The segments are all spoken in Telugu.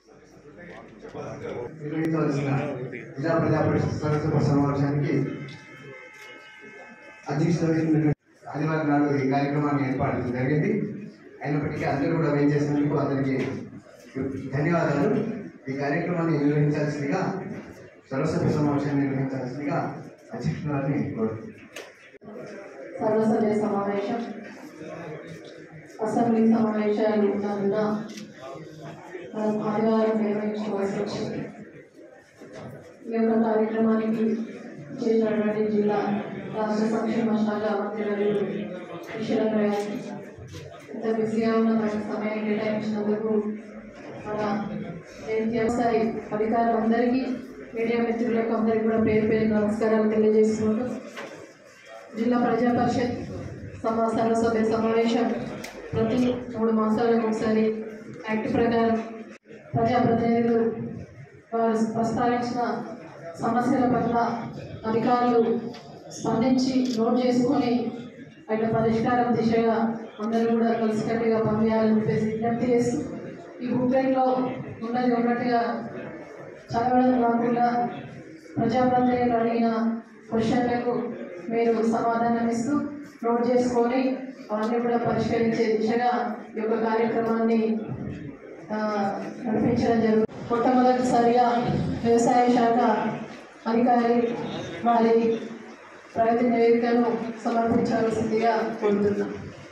నిర్వహించవలసిన జిల్లా ప్రజా పరిషత్ సదస్సు సమావేశానికి అధ్యక్షత వహించినటువంటి ఆదివారం నాడు ఈ కార్యక్రమాన్ని ఏర్పాటు చేయడం జరిగింది అయినప్పటికీ అందరూ కూడా వేయం చేసినందుకు అందరికీ ధన్యవాదాలు ఈ కార్యక్రమాన్ని నిర్వహించాల్సిందిగా సర్వసభ్య సమావేశాన్ని నిర్వహించాల్సిందిగా అధ్యక్షుల వారిని కోరుతున్నాను సర్వసభ్య సమావేశం అసెంబ్లీ సమావేశాలు ఉన్నందున మనం ఆదివారం నిర్వహించుకోవాల్సి వచ్చింది ఈ యొక్క కార్యక్రమానికి చేసినటువంటి జిల్లా రాష్ట్ర సంక్షేమ శాఖ మంత్రివర్యులు కిషన్ గారికి ఇంత బిజీగా ఉన్న తనకు సమయం కేటాయించినందుకు మన వ్యవసాయ అధికారులందరికీ మీడియా మిత్రులకు అందరికీ కూడా పేరు పేరు నమస్కారాలు తెలియజేసుకుంటూ జిల్లా ప్రజా పరిషత్ సమా సర్వసభ్య సమావేశం ప్రతి మూడు మాసాలకు ఒకసారి యాక్ట్ ప్రకారం ప్రజాప్రతినిధులు వారు ప్రస్తావించిన సమస్యల పట్ల అధికారులు స్పందించి నోట్ చేసుకొని వాటి పరిష్కారం దిశగా అందరూ కూడా కలిసికట్టుగా పంపించాలని చెప్పేసి విజ్ఞప్తి చేస్తూ ఈ బుక్లెట్లో ఉన్నది ఉన్నట్టుగా చదవడం కాకుండా ప్రజాప్రతినిధులు అడిగిన క్వశ్చన్లకు మీరు సమాధానం ఇస్తూ నోట్ చేసుకొని అవన్నీ కూడా పరిష్కరించే దిశగా ఈ యొక్క కార్యక్రమాన్ని ఆ, నడిపించడం జరుగుతుంది మొట్టమొదటిసారిగా వ్యవసాయ శాఖ అధికారి వారి ప్రగతి నివేదికను సమర్పించవలసిందిగా కోరుతున్నాం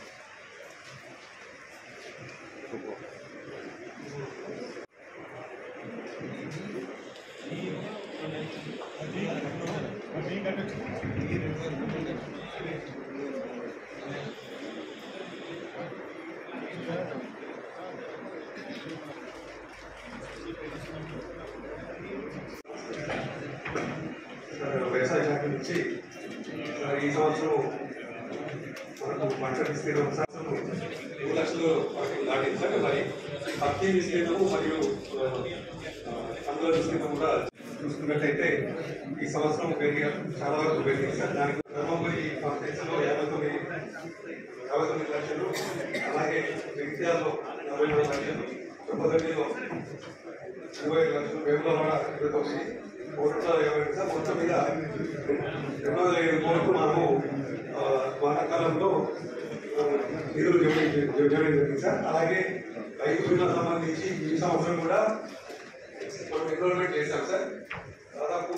వ్యవసాయ శాఖ నుంచి మరి ఈ సంవత్సరం మనకు పంట విస్తీర్ణం శాతం మూడు లక్షలు వరకు దాటింది సార్ మరి పత్తి విస్తీర్ణము మరియు ఆ, కందుల విస్తీర్ణం కూడా చూసుకున్నట్టయితే ఈ సంవత్సరం పెరిగి చాలా వరకు పెరిగింది సార్ దానికి ధర్మపురి కాన్స్టిట్యూషన్లో యాభై తొమ్మిది యాభై తొమ్మిది లక్షలు అలాగే జగిత్యాలలో నలభై మూడు లక్షలు మొదటిలో ఇరవై ఐదు లక్షలు వేములవాడ ఇరవై తొమ్మిది కోట్ల ఇరవై ఐదు సార్ మొత్తం మీద రెండు వందల ఐదు కోట్లు మనము ఆ, వానాకాలంలో ఆ, నిధులు జోడించి జోడించడం జరిగింది సార్ అలాగే రైతు బీమాకు సంబంధించి ఈ సంవత్సరం కూడా మనం ఎన్రోల్మెంట్ చేశాం సార్ దాదాపు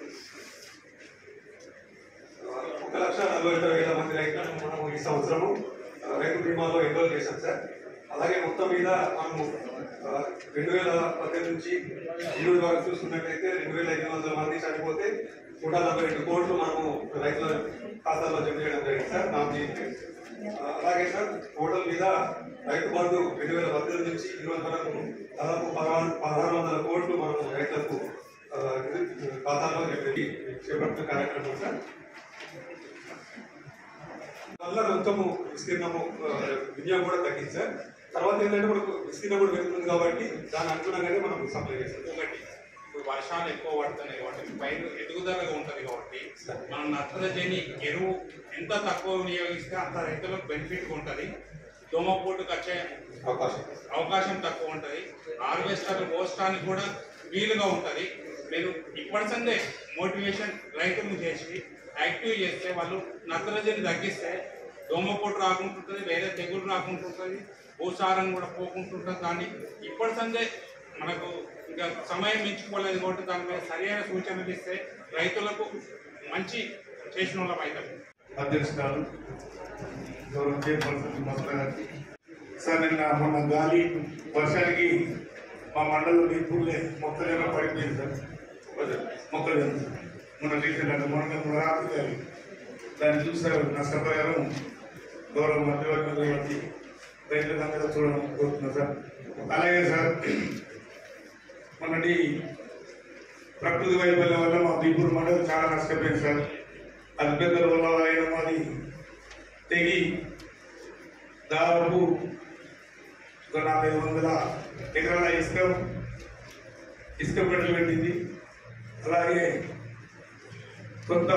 ఒక లక్ష నలభై రెండు వేల మంది రైతులను మనము ఈ సంవత్సరము ఆ, రైతు బీమాలో ఎన్రోల్ చేశాం సార్ అలాగే మొత్తం మీద మనము ఆ, రెండు వేల పద్దెనిమిది నుంచి ఈరోజు వరకు చూసుకున్నట్లయితే రెండు వేల ఐదు వందల మంది చనిపోతే నూట నలభై రెండు కోట్లు మనము రైతుల ఖాతాలో జమ చేయడం జరిగింది సార్ నామ్ చేసి అలాగే సార్ టోటల్ మీద రైతు బంధు రెండు వేల పద్దెనిమిది నుంచి ఈరోజు వరకు దాదాపు పదహారు పదహారు వందల కోట్లు మనము రైతులకు ఆ, ఖాతాలో చెప్పి చేపట్టిన కార్యక్రమం సార్ వల్ల మొత్తము విస్తీర్ణము ఆ, వినియోగం కూడా తగ్గింది సార్ తర్వాత ఏంటంటే మనకు విస్తీర్ణం కూడా పెరుగుతుంది కాబట్టి దాని అనుగుణంగానే మనం సప్లై చేస్తాం ఒకటి ఇప్పుడు వర్షాలు ఎక్కువ పడుతున్నాయి కాబట్టి పైరు ఎదుగుదలగా ఉంటుంది కాబట్టి మనం నత్రజని ఎరువు ఎంత తక్కువ వినియోగిస్తే అంత రైతులకు బెనిఫిట్ ఉంటుంది దోమపోటుకు వచ్చే అవకాశం అవకాశం తక్కువ ఉంటుంది హార్వెస్టర్ పోస్టానికి కూడా వీలుగా ఉంటుంది మీరు ఇప్పటి సందే మోటివేషన్ రైతులను చేసి యాక్టివ్ చేస్తే వాళ్ళు నత్రజని తగ్గిస్తే దోమపోటు రాకుంటుంటుంది వేరే తెగులు రాకుంటుంటుంది భూసారం కూడా పోకుంటుంటుంది కానీ ఇప్పటి సందే మనకు ఇంకా సమయం మించిపోలేదు కాబట్టి దాని మీద సరైన సూచనలు ఇస్తే రైతులకు మంచి చేసిన వాళ్ళం అవుతాం అధ్యక్షురాలు గౌరవ చైర్పర్సన్ మసల గారికి సార్ నిన్న మొన్న గాలి వర్షానికి మా మండలం నీపూర్లే మొక్కలేమో పడిపోయింది సార్ మొక్కలేదు మొన్న రీసెంట్ అంటే మొన్న రాత్రి గాలి దాన్ని చూసారు నష్టపరిహారం గౌరవ మధ్యవర్గం కాబట్టి రైతుల దగ్గర చూడడం కోరుతున్నా సార్ అలాగే సార్ మొన్నటి ప్రకృతి వైఫల్యం వల్ల మా దీపూర్ మండలం చాలా నష్టపోయింది సార్ అది పెద్దల వల్ల అయిన మాది తెగి దాదాపు ఒక నాలుగు వందల ఎకరాల ఇసుక ఇసుక పెట్టలు పెట్టింది అలాగే కొంత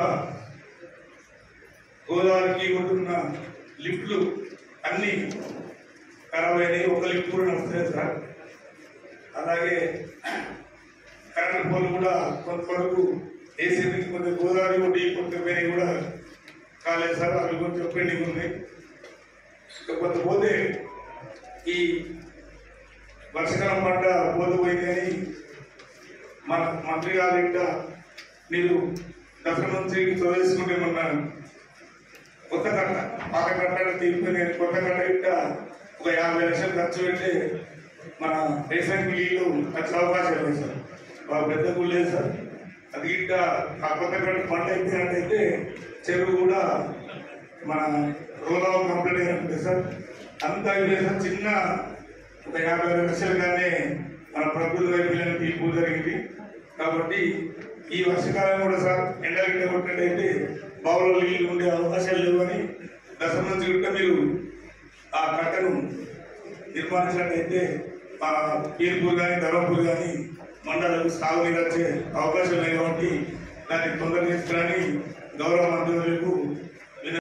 గోదావరికి ఉంటున్న లిఫ్ట్లు అన్నీ ఖరాబ్ అయినాయి ఒక లిఫ్ట్ కూడా నడుస్తలేదు సార్ అలాగే కరెంట్ పోల్ కూడా కొంతవరకు ఏసీబీ కొంత గోదావరి ఒకటి కొంత వేరే కూడా కాలేదు సార్ అవి కొంచెం పెండింగ్ ఉంది ఇక కొంత పోతే ఈ వర్షకాలం పంట పోతే అని మన మంత్రి గారి ఇంట మీరు దసరా నుంచి చదివేసుకుంటే మొన్న కొత్త కట్ట పాత కట్ట తీర్పు నేను కొత్త కట్ట ఇంట ఒక యాభై లక్షలు ఖర్చు పెడితే మన రేషన్ నీళ్ళు వచ్చే అవకాశం లేదు సార్ బాగా పెద్ద గుళ్ళు లేదు సార్ అది ఇంట ఆ కొత్త కట్ట పంట అయిపోయినట్టయితే చెరువు కూడా మన రోల్ అవుట్ కంప్లీట్ అయినట్టు సార్ అంతా అయిపోయింది సార్ చిన్న ఒక యాభై వేల లక్షలుగానే మన ప్రకృతి వైపులను తీర్పు జరిగింది కాబట్టి ఈ వర్షకాలం కూడా సార్ ఎండలు గిట్ట కొట్టినట్టయితే బావులో నీళ్లు ఉండే అవకాశాలు లేవని దశ నుంచి గిట్ట మీరు ఆ కట్టను నిర్మాణించినట్టయితే ఆ పీర్పూర్ కానీ ధర్మపూర్ కానీ మండలకు సాగునీరు వచ్చే అవకాశం లేదు కాబట్టి దాన్ని తొందరగా తీసుకురాని గౌరవ మంత్రులకు విన-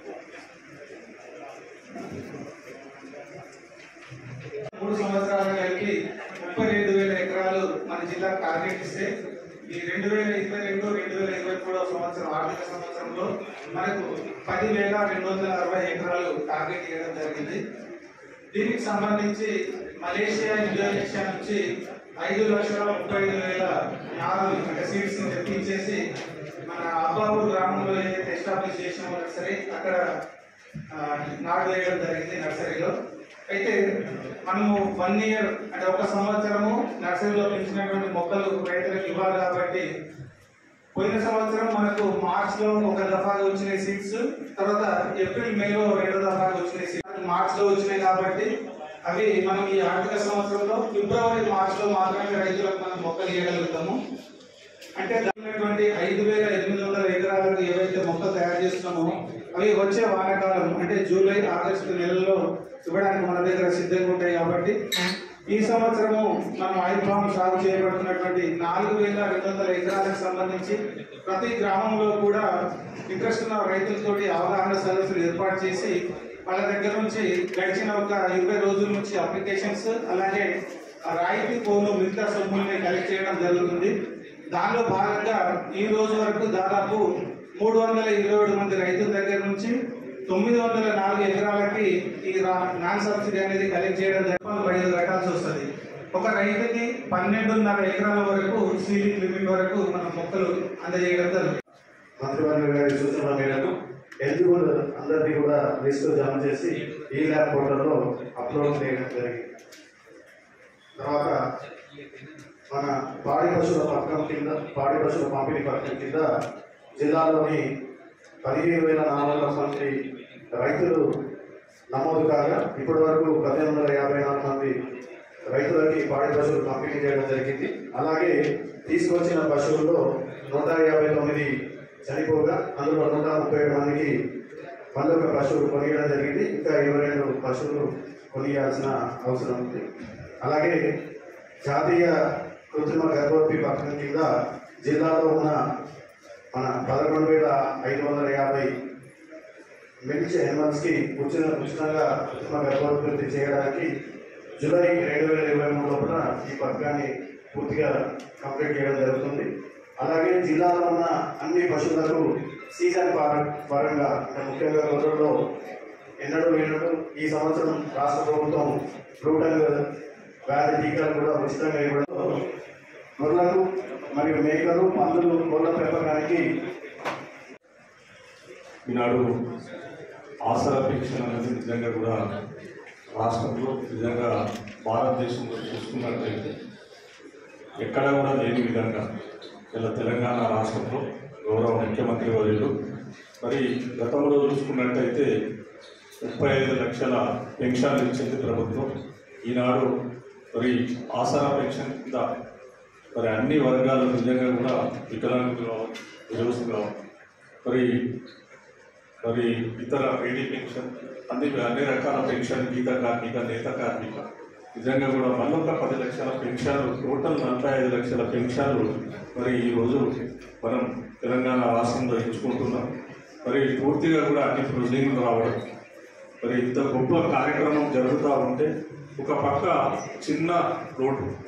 మూడు సంవత్సరాలు కలిపి ముప్పై రెండు వేల ఎకరాలు మన జిల్లాకు టార్గెట్ ఇస్తే ఈ రెండు వేల ఇరవై రెండు రెండు వేల ఇరవై మూడవ సంవత్సరం ఆర్థిక సంవత్సరంలో మనకు పది వేల రెండు వందల అరవై ఎకరాలు టార్గెట్ ఇవ్వడం జరిగింది దీనికి సంబంధించి మలేషియా ఇండోనేషియా నుంచి ఐదు లక్షల ముప్పై ఐదు వేల నాలుగు అంటే సీట్స్ తెప్పించేసి మన అబ్బాపూర్ గ్రామంలో ఏదైతే ఎస్టాబ్లిష్ చేసిన నర్సరీ అక్కడ ఆ, నాటు వేయడం జరిగింది నర్సరీలో అయితే మనము వన్ ఇయర్ అంటే ఒక సంవత్సరము నర్సరీలో పెంచినటువంటి మొక్కలు రైతులకు ఇవ్వాలి కాబట్టి పోయిన సంవత్సరం మనకు మార్చ్ లో ఒక దఫాగా వచ్చిన సీట్స్ తర్వాత ఏప్రిల్ మేలో రెండు దఫాగా వచ్చిన సీట్స్ మార్చ్ లో వచ్చినాయి కాబట్టి అవి మనం ఈ ఆర్థిక సంవత్సరంలో ఫిబ్రవరి మార్చ్ లో మాత్రమే రైతులకు మనం మొక్కలు ఇవ్వగలుగుతాము అంటే దానికి ఐదు వేల ఎనిమిది వందల ఎకరాలకు ఏవైతే మొక్కలు తయారు చేస్తున్నామో అవి వచ్చే వానాకాలం అంటే జూలై ఆగస్టు నెలల్లో ఇవ్వడానికి మన దగ్గర సిద్ధంగా ఉంటాయి కాబట్టి ఈ సంవత్సరము మనం ఆయుర్భావం సాగు చేయబడుతున్నటువంటి నాలుగు వేల రెండు వందల ఎకరాలకు సంబంధించి ప్రతి గ్రామంలో కూడా ఇంట్రెస్ట్ ఉన్న రైతులతోటి అవగాహన సదస్సులు ఏర్పాటు చేసి వాళ్ళ దగ్గర నుంచి గడిచిన ఒక ఇరవై రోజుల నుంచి అప్లికేషన్స్ అలాగే ఆ రాయితీ పోను మిగతా సొమ్ముల్ని కలెక్ట్ చేయడం జరుగుతుంది దానిలో భాగంగా ఈ రోజు వరకు దాదాపు మూడు వందల ఇరవై ఏడు మంది రైతుల దగ్గర నుంచి తొమ్మిది వందల నాలుగు ఎకరాలకి ఈ రా- నాన్ సబ్సిడీ అనేది కలెక్ట్ చేయడం జరుగుతుంది ఐదు కట్టాల్సి వస్తుంది ఒక రైతుకి పన్నెండున్నర ఎకరాల వరకు సీలింగ్ లిమిట్ వరకు మన మొక్కలు అందజేయడం జరుగుతుంది మంత్రివర్గ గారి సూచనల మేరకు ఎలిజిబుల్ అందరినీ కూడా లిస్టు జమ చేసి ఈ ల్యాబ్ పోర్టల్లో అప్లోడ్ చేయడం జరిగింది తర్వాత మన పాడి పశువుల పథకం కింద పాడి పశువుల పంపిణీ పథకం కింద జిల్లాలోని పదిహేను వేల నాలుగు వందల మంది రైతులు నమోదు కాగా ఇప్పటి వరకు పదిహేను వందల యాభై నాలుగు మంది రైతులకి పాడి పశువులు పంపిణీ చేయడం జరిగింది అలాగే తీసుకొచ్చిన పశువుల్లో నూట యాభై తొమ్మిది చనిపోగా అందులో నూట ముప్పై ఏడు మందికి మళ్ళీ ఒక పశువులు కొనియడం జరిగింది ఇంకా ఇరవై రెండు పశువులు కొనియాల్సిన అవసరం ఉంది అలాగే జాతీయ కృత్రిమ గర్భవతి పథకం కింద జిల్లాలో ఉన్న మన పదకొండు వేల ఐదు వందల యాభై మిల్క్ యానిమల్స్ కి ఉచిత ఉచితంగా కృత్రిమ గర్భోత్పత్తి చేయడానికి జూలై రెండు వేల ఇరవై మూడు లోపల ఈ పథకాన్ని పూర్తిగా కంప్లీట్ చేయడం జరుగుతుంది అలాగే జిల్లాలో ఉన్న అన్ని పశువులకు సీజన్ పర- పరంగా అంటే ముఖ్యంగా గొర్రెల్లో ఎన్నడూ లేనట్టు ఈ సంవత్సరం రాష్ట్ర ప్రభుత్వం బ్రూటల్ వ్యాధి టీకాలు కూడా ఉచితంగా ఇవ్వడంతో గొర్రెలకు మరియు మేకలు పందులు కోళ్ళ పెంపకానికి ఈనాడు ఆసరా పెన్షన్ అనేది నిజంగా కూడా రాష్ట్రంలో నిజంగా భారతదేశంలో చూసుకున్నట్లయితే ఎక్కడ కూడా లేని విధంగా ఇలా తెలంగాణ రాష్ట్రంలో గౌరవ ముఖ్యమంత్రి వర్యులు మరి గతంలో చూసుకున్నట్టయితే ముప్పై ఐదు లక్షల పెన్షన్లు ఇచ్చింది ప్రభుత్వం ఈనాడు మరి ఆసరా పెన్షన్ కింద మరి అన్ని వర్గాలు నిజంగా కూడా వికలాంగులు కావచ్చు విరోధులు కావచ్చు మరి మరి ఇతర ఐడి పెన్షన్ అన్ని అన్ని రకాల పెన్షన్ గీత కార్మిక నేత కార్మిక నిజంగా కూడా మళ్ళొక పది లక్షల పెన్షన్లు టోటల్ నలభై ఐదు లక్షల పెన్షన్లు మరి ఈరోజు మనం తెలంగాణ రాష్ట్రంలో ఎంచుకుంటున్నాం మరి పూర్తిగా కూడా అన్ని ప్రొసీడింగ్లు రావడం మరి ఇంత గొప్ప కార్యక్రమం జరుగుతూ ఉంటే ఒక పక్క చిన్న రోడ్డు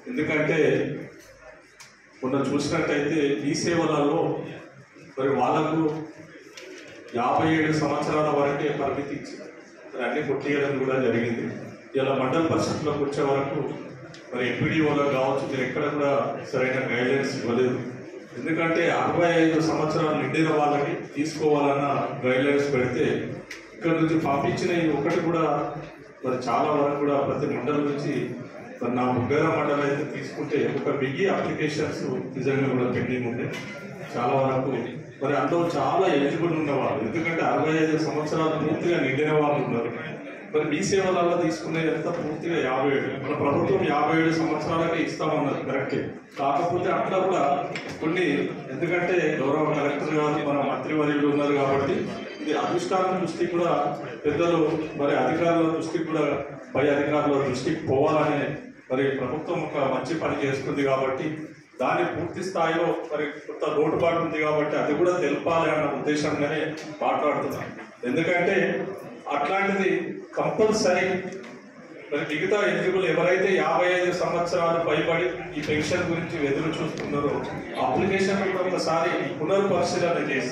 ఎందుకంటే మొన్న చూసినట్టయితే ఈ సేవలలో మరి వాళ్ళకు యాభై ఏడు సంవత్సరాల వరకే పరిమితి ఇచ్చి మరి అన్ని కొట్టేయడం కూడా జరిగింది ఇలా మండల పరిషత్లోకి వచ్చే వరకు మరి ఎంపీడీఓలో కావచ్చు మీరు ఎక్కడ కూడా సరైన గైడ్లైన్స్ ఇవ్వలేదు ఎందుకంటే అరవై ఐదు సంవత్సరాలు నిండిన వాళ్ళకి తీసుకోవాలన్న గైడ్లైన్స్ పెడితే ఇక్కడ నుంచి పంపించిన ఈ ఒకటి కూడా మరి చాలా వరకు కూడా ప్రతి మండలం నుంచి మరి నా ముగ్గర మండలం అయితే తీసుకుంటే ఒక వెయ్యి అప్లికేషన్స్ నిజంగా కూడా పెండింగ్ ఉంది చాలా వరకు మరి అందులో చాలా ఎలిజిబుల్ ఉన్నవాళ్ళు ఎందుకంటే అరవై ఐదు సంవత్సరాలు పూర్తిగా నిండిన వాళ్ళు ఉన్నారు మరి మీ సేవలలో తీసుకునేది ఎంత పూర్తిగా యాభై ఏడు మన ప్రభుత్వం యాభై ఏడు సంవత్సరాలకే ఇస్తామన్నది కరెక్టే కాకపోతే అట్లా కూడా కొన్ని ఎందుకంటే గౌరవ కలెక్టర్ గారు మన మంత్రివర్యులు ఉన్నారు కాబట్టి ఇది అధిష్టానం దృష్టికి కూడా పెద్దలు మరి అధికారుల దృష్టికి కూడా పై అధికారుల దృష్టికి పోవాలనే మరి ప్రభుత్వం ఒక మంచి పని చేస్తుంది కాబట్టి దాని పూర్తి స్థాయిలో మరి కొంత లోటుపాటు ఉంది కాబట్టి అది కూడా తెలపాలి అన్న ఉద్దేశంగానే మాట్లాడుతున్నాం ఎందుకంటే అట్లాంటిది కంపల్సరీ మరి మిగతా ఎలిజిబుల్ ఎవరైతే యాభై ఐదు సంవత్సరాలు పైబడి ఈ పెన్షన్ గురించి ఎదురు చూస్తున్నారో అప్లికేషన్ కూడా ఒకసారి పునర్పరిశీలన చేసి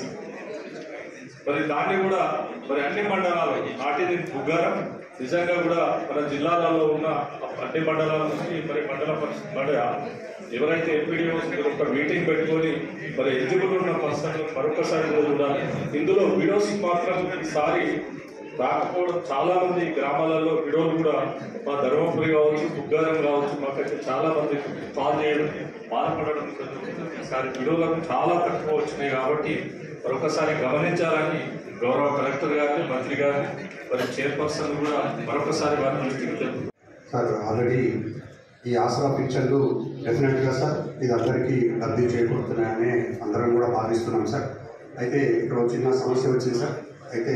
మరి దాన్ని కూడా మరి అన్ని మండలాలు నాటిని బుగ్గారం నిజంగా కూడా మన జిల్లాలలో ఉన్న అన్ని మండలాల నుంచి మరి మండల పరిషత్ మండ ఎవరైతే ఎంపీడీఓస్ ఒక మీటింగ్ పెట్టుకొని మరి ఎలిజిబుల్ ఉన్న పర్సన్ మరొకసారి కూడా చూడాలి ఇందులో విడోస్ మాత్రం ఈసారి రాకపోవడం చాలా మంది గ్రామాలలో విడోలు కూడా మా ధర్మపురి కావచ్చు బుగ్గారం కావచ్చు మాకైతే చాలా మంది కాల్ చేయడం బాధపడడం జరుగుతుంది. ఈసారి విడోలకు చాలా తక్కువ వచ్చినాయి కాబట్టి మరొకసారి గమనించాలని గౌరవ కలెక్టర్ గారిని మంత్రి గారిని మరి చైర్పర్సన్ కూడా మరొకసారి వారి దృష్టికి తెలుపు సార్ ఆల్రెడీ ఈ ఆసరా పింఛన్లు డెఫినెట్గా సార్ ఇది అందరికీ లబ్ధి చేకూరుతున్నాయని అందరం కూడా భావిస్తున్నాం సార్ అయితే ఇక్కడ ఒక చిన్న సమస్య వచ్చింది సార్ అయితే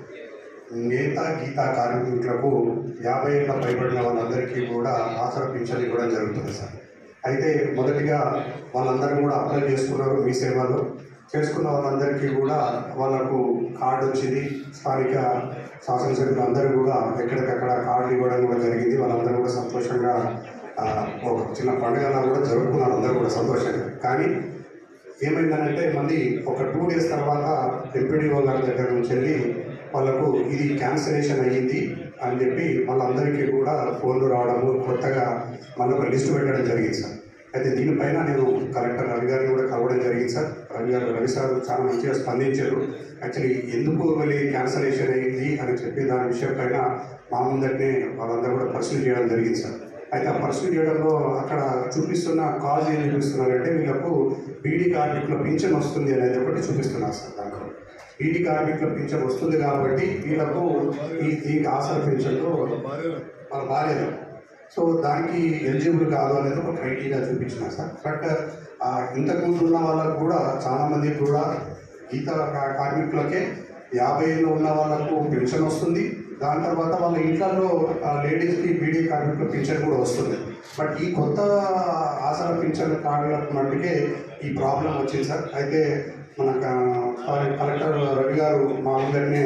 నేత గీత కార్మికులకు యాభై ఏళ్ళ పైబడిన వాళ్ళందరికీ కూడా ఆసరా పింఛన్ ఇవ్వడం జరుగుతుంది సార్ అయితే మొదటిగా వాళ్ళందరూ కూడా అప్లై చేసుకున్నారు మీ సేవలో చేసుకున్న వాళ్ళందరికీ కూడా వాళ్ళకు కార్డు వచ్చింది స్థానిక శాసనసభ్యులు అందరూ కూడా ఎక్కడికక్కడ కార్డు ఇవ్వడం కూడా జరిగింది వాళ్ళందరూ కూడా సంతోషంగా ఆ, ఒక చిన్న పండుగలా కూడా జరుపుకున్నారు అందరూ కూడా సంతోషంగా కానీ ఏమైందనంటే మళ్ళీ ఒక టూ డేస్ తర్వాత ఎంపీడీఓ గారి దగ్గర నుంచి వెళ్ళి వాళ్ళకు ఇది క్యాన్సిలేషన్ అయ్యింది అని చెప్పి వాళ్ళందరికీ కూడా ఫోన్లు రావడము కొత్తగా మళ్ళీ ఒక లిస్ట్ పెట్టడం జరిగింది సార్ అయితే దీనిపైన నేను కలెక్టర్ రవి గారిని కూడా కలవడం జరిగింది సార్ రవి గారు రవి సార్ చాలా మంచిగా స్పందించారు యాక్చువల్లీ ఎందుకు మళ్ళీ క్యాన్సలేషన్ అయింది అని చెప్పి దాని విషయం పైన మా ముందరనే వాళ్ళందరూ కూడా పరిశీలన చేయడం జరిగింది సార్ అయితే ఆ పరిశీలన చేయడంలో అక్కడ చూపిస్తున్న కాజ్ ఏం చూపిస్తున్నారంటే వీళ్ళకు బీడీ కార్మికుల పింఛన్ వస్తుంది అనేది ఒకటి చూపిస్తున్నారు సార్ దాంట్లో బీడీ కార్మికుల పింఛన్ వస్తుంది కాబట్టి వీళ్ళకు ఈ దీనికి ఆసర పింఛన్లు వాళ్ళ బాలేదు సో దానికి ఎలిజిబుల్ కాదు అనేది ఒక క్రైటీరియా చూపించిన సార్ బట్ ఆ, ఇంతకుముందు ఉన్న వాళ్ళకు కూడా చాలా మందికి కూడా గీత కా- కార్మికులకే యాభై ఏళ్ళు ఉన్న వాళ్ళకు పెన్షన్ వస్తుంది దాని తర్వాత వాళ్ళ ఇంట్లో లేడీస్కి బీడీ కార్మికుల పెన్షన్ కూడా వస్తుంది బట్ ఈ కొత్త ఆసరా పెన్షన్ కార్డులకు మట్టుకే ఈ ప్రాబ్లం వచ్చింది సార్ అయితే మన క- కలెక్టర్ రవి గారు మా అందరినీ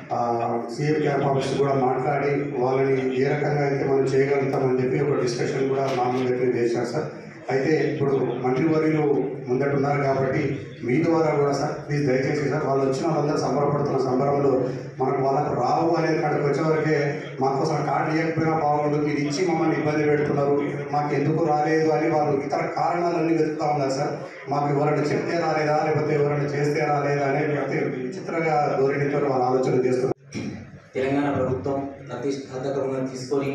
సీఎం క్యాంప్ ఆఫీస్ కూడా మాట్లాడి వాళ్ళని ఏ రకంగా అయితే మనం చేయగలుగుతామని చెప్పి ఒక డిస్కషన్ కూడా మా ముందరినీ చేశారు సార్ అయితే ఇప్పుడు మంత్రివర్యులు ముందట ఉన్నారు కాబట్టి మీ ద్వారా కూడా సార్ ప్లీజ్ దయచేసి సార్ వాళ్ళు వచ్చిన వాళ్ళందరూ సంబరపడుతున్న సంబరంలో మనకు వాళ్ళకు రావు అనేది కాడికి వచ్చేవరకే మాకు అసలు కార్డు ఇవ్వకపోయినా బాగుండు మీరు ఇచ్చి మమ్మల్ని ఇబ్బంది పెడుతున్నారు మాకు ఎందుకు రాలేదు అని వాళ్ళు ఇతర కారణాలన్నీ వెతుకుతా ఉన్నారు సార్ మాకు ఎవరైనా చెప్తే రాలేదా లేకపోతే ఎవరైనా చేస్తే రాలేదా అనేది ప్రతి విచిత్రంగా ధోరణితో వాళ్ళ ఆలోచన చేస్తున్నారు తెలంగాణ ప్రభుత్వం ప్రతిష్టాత్మకంగా తీసుకొని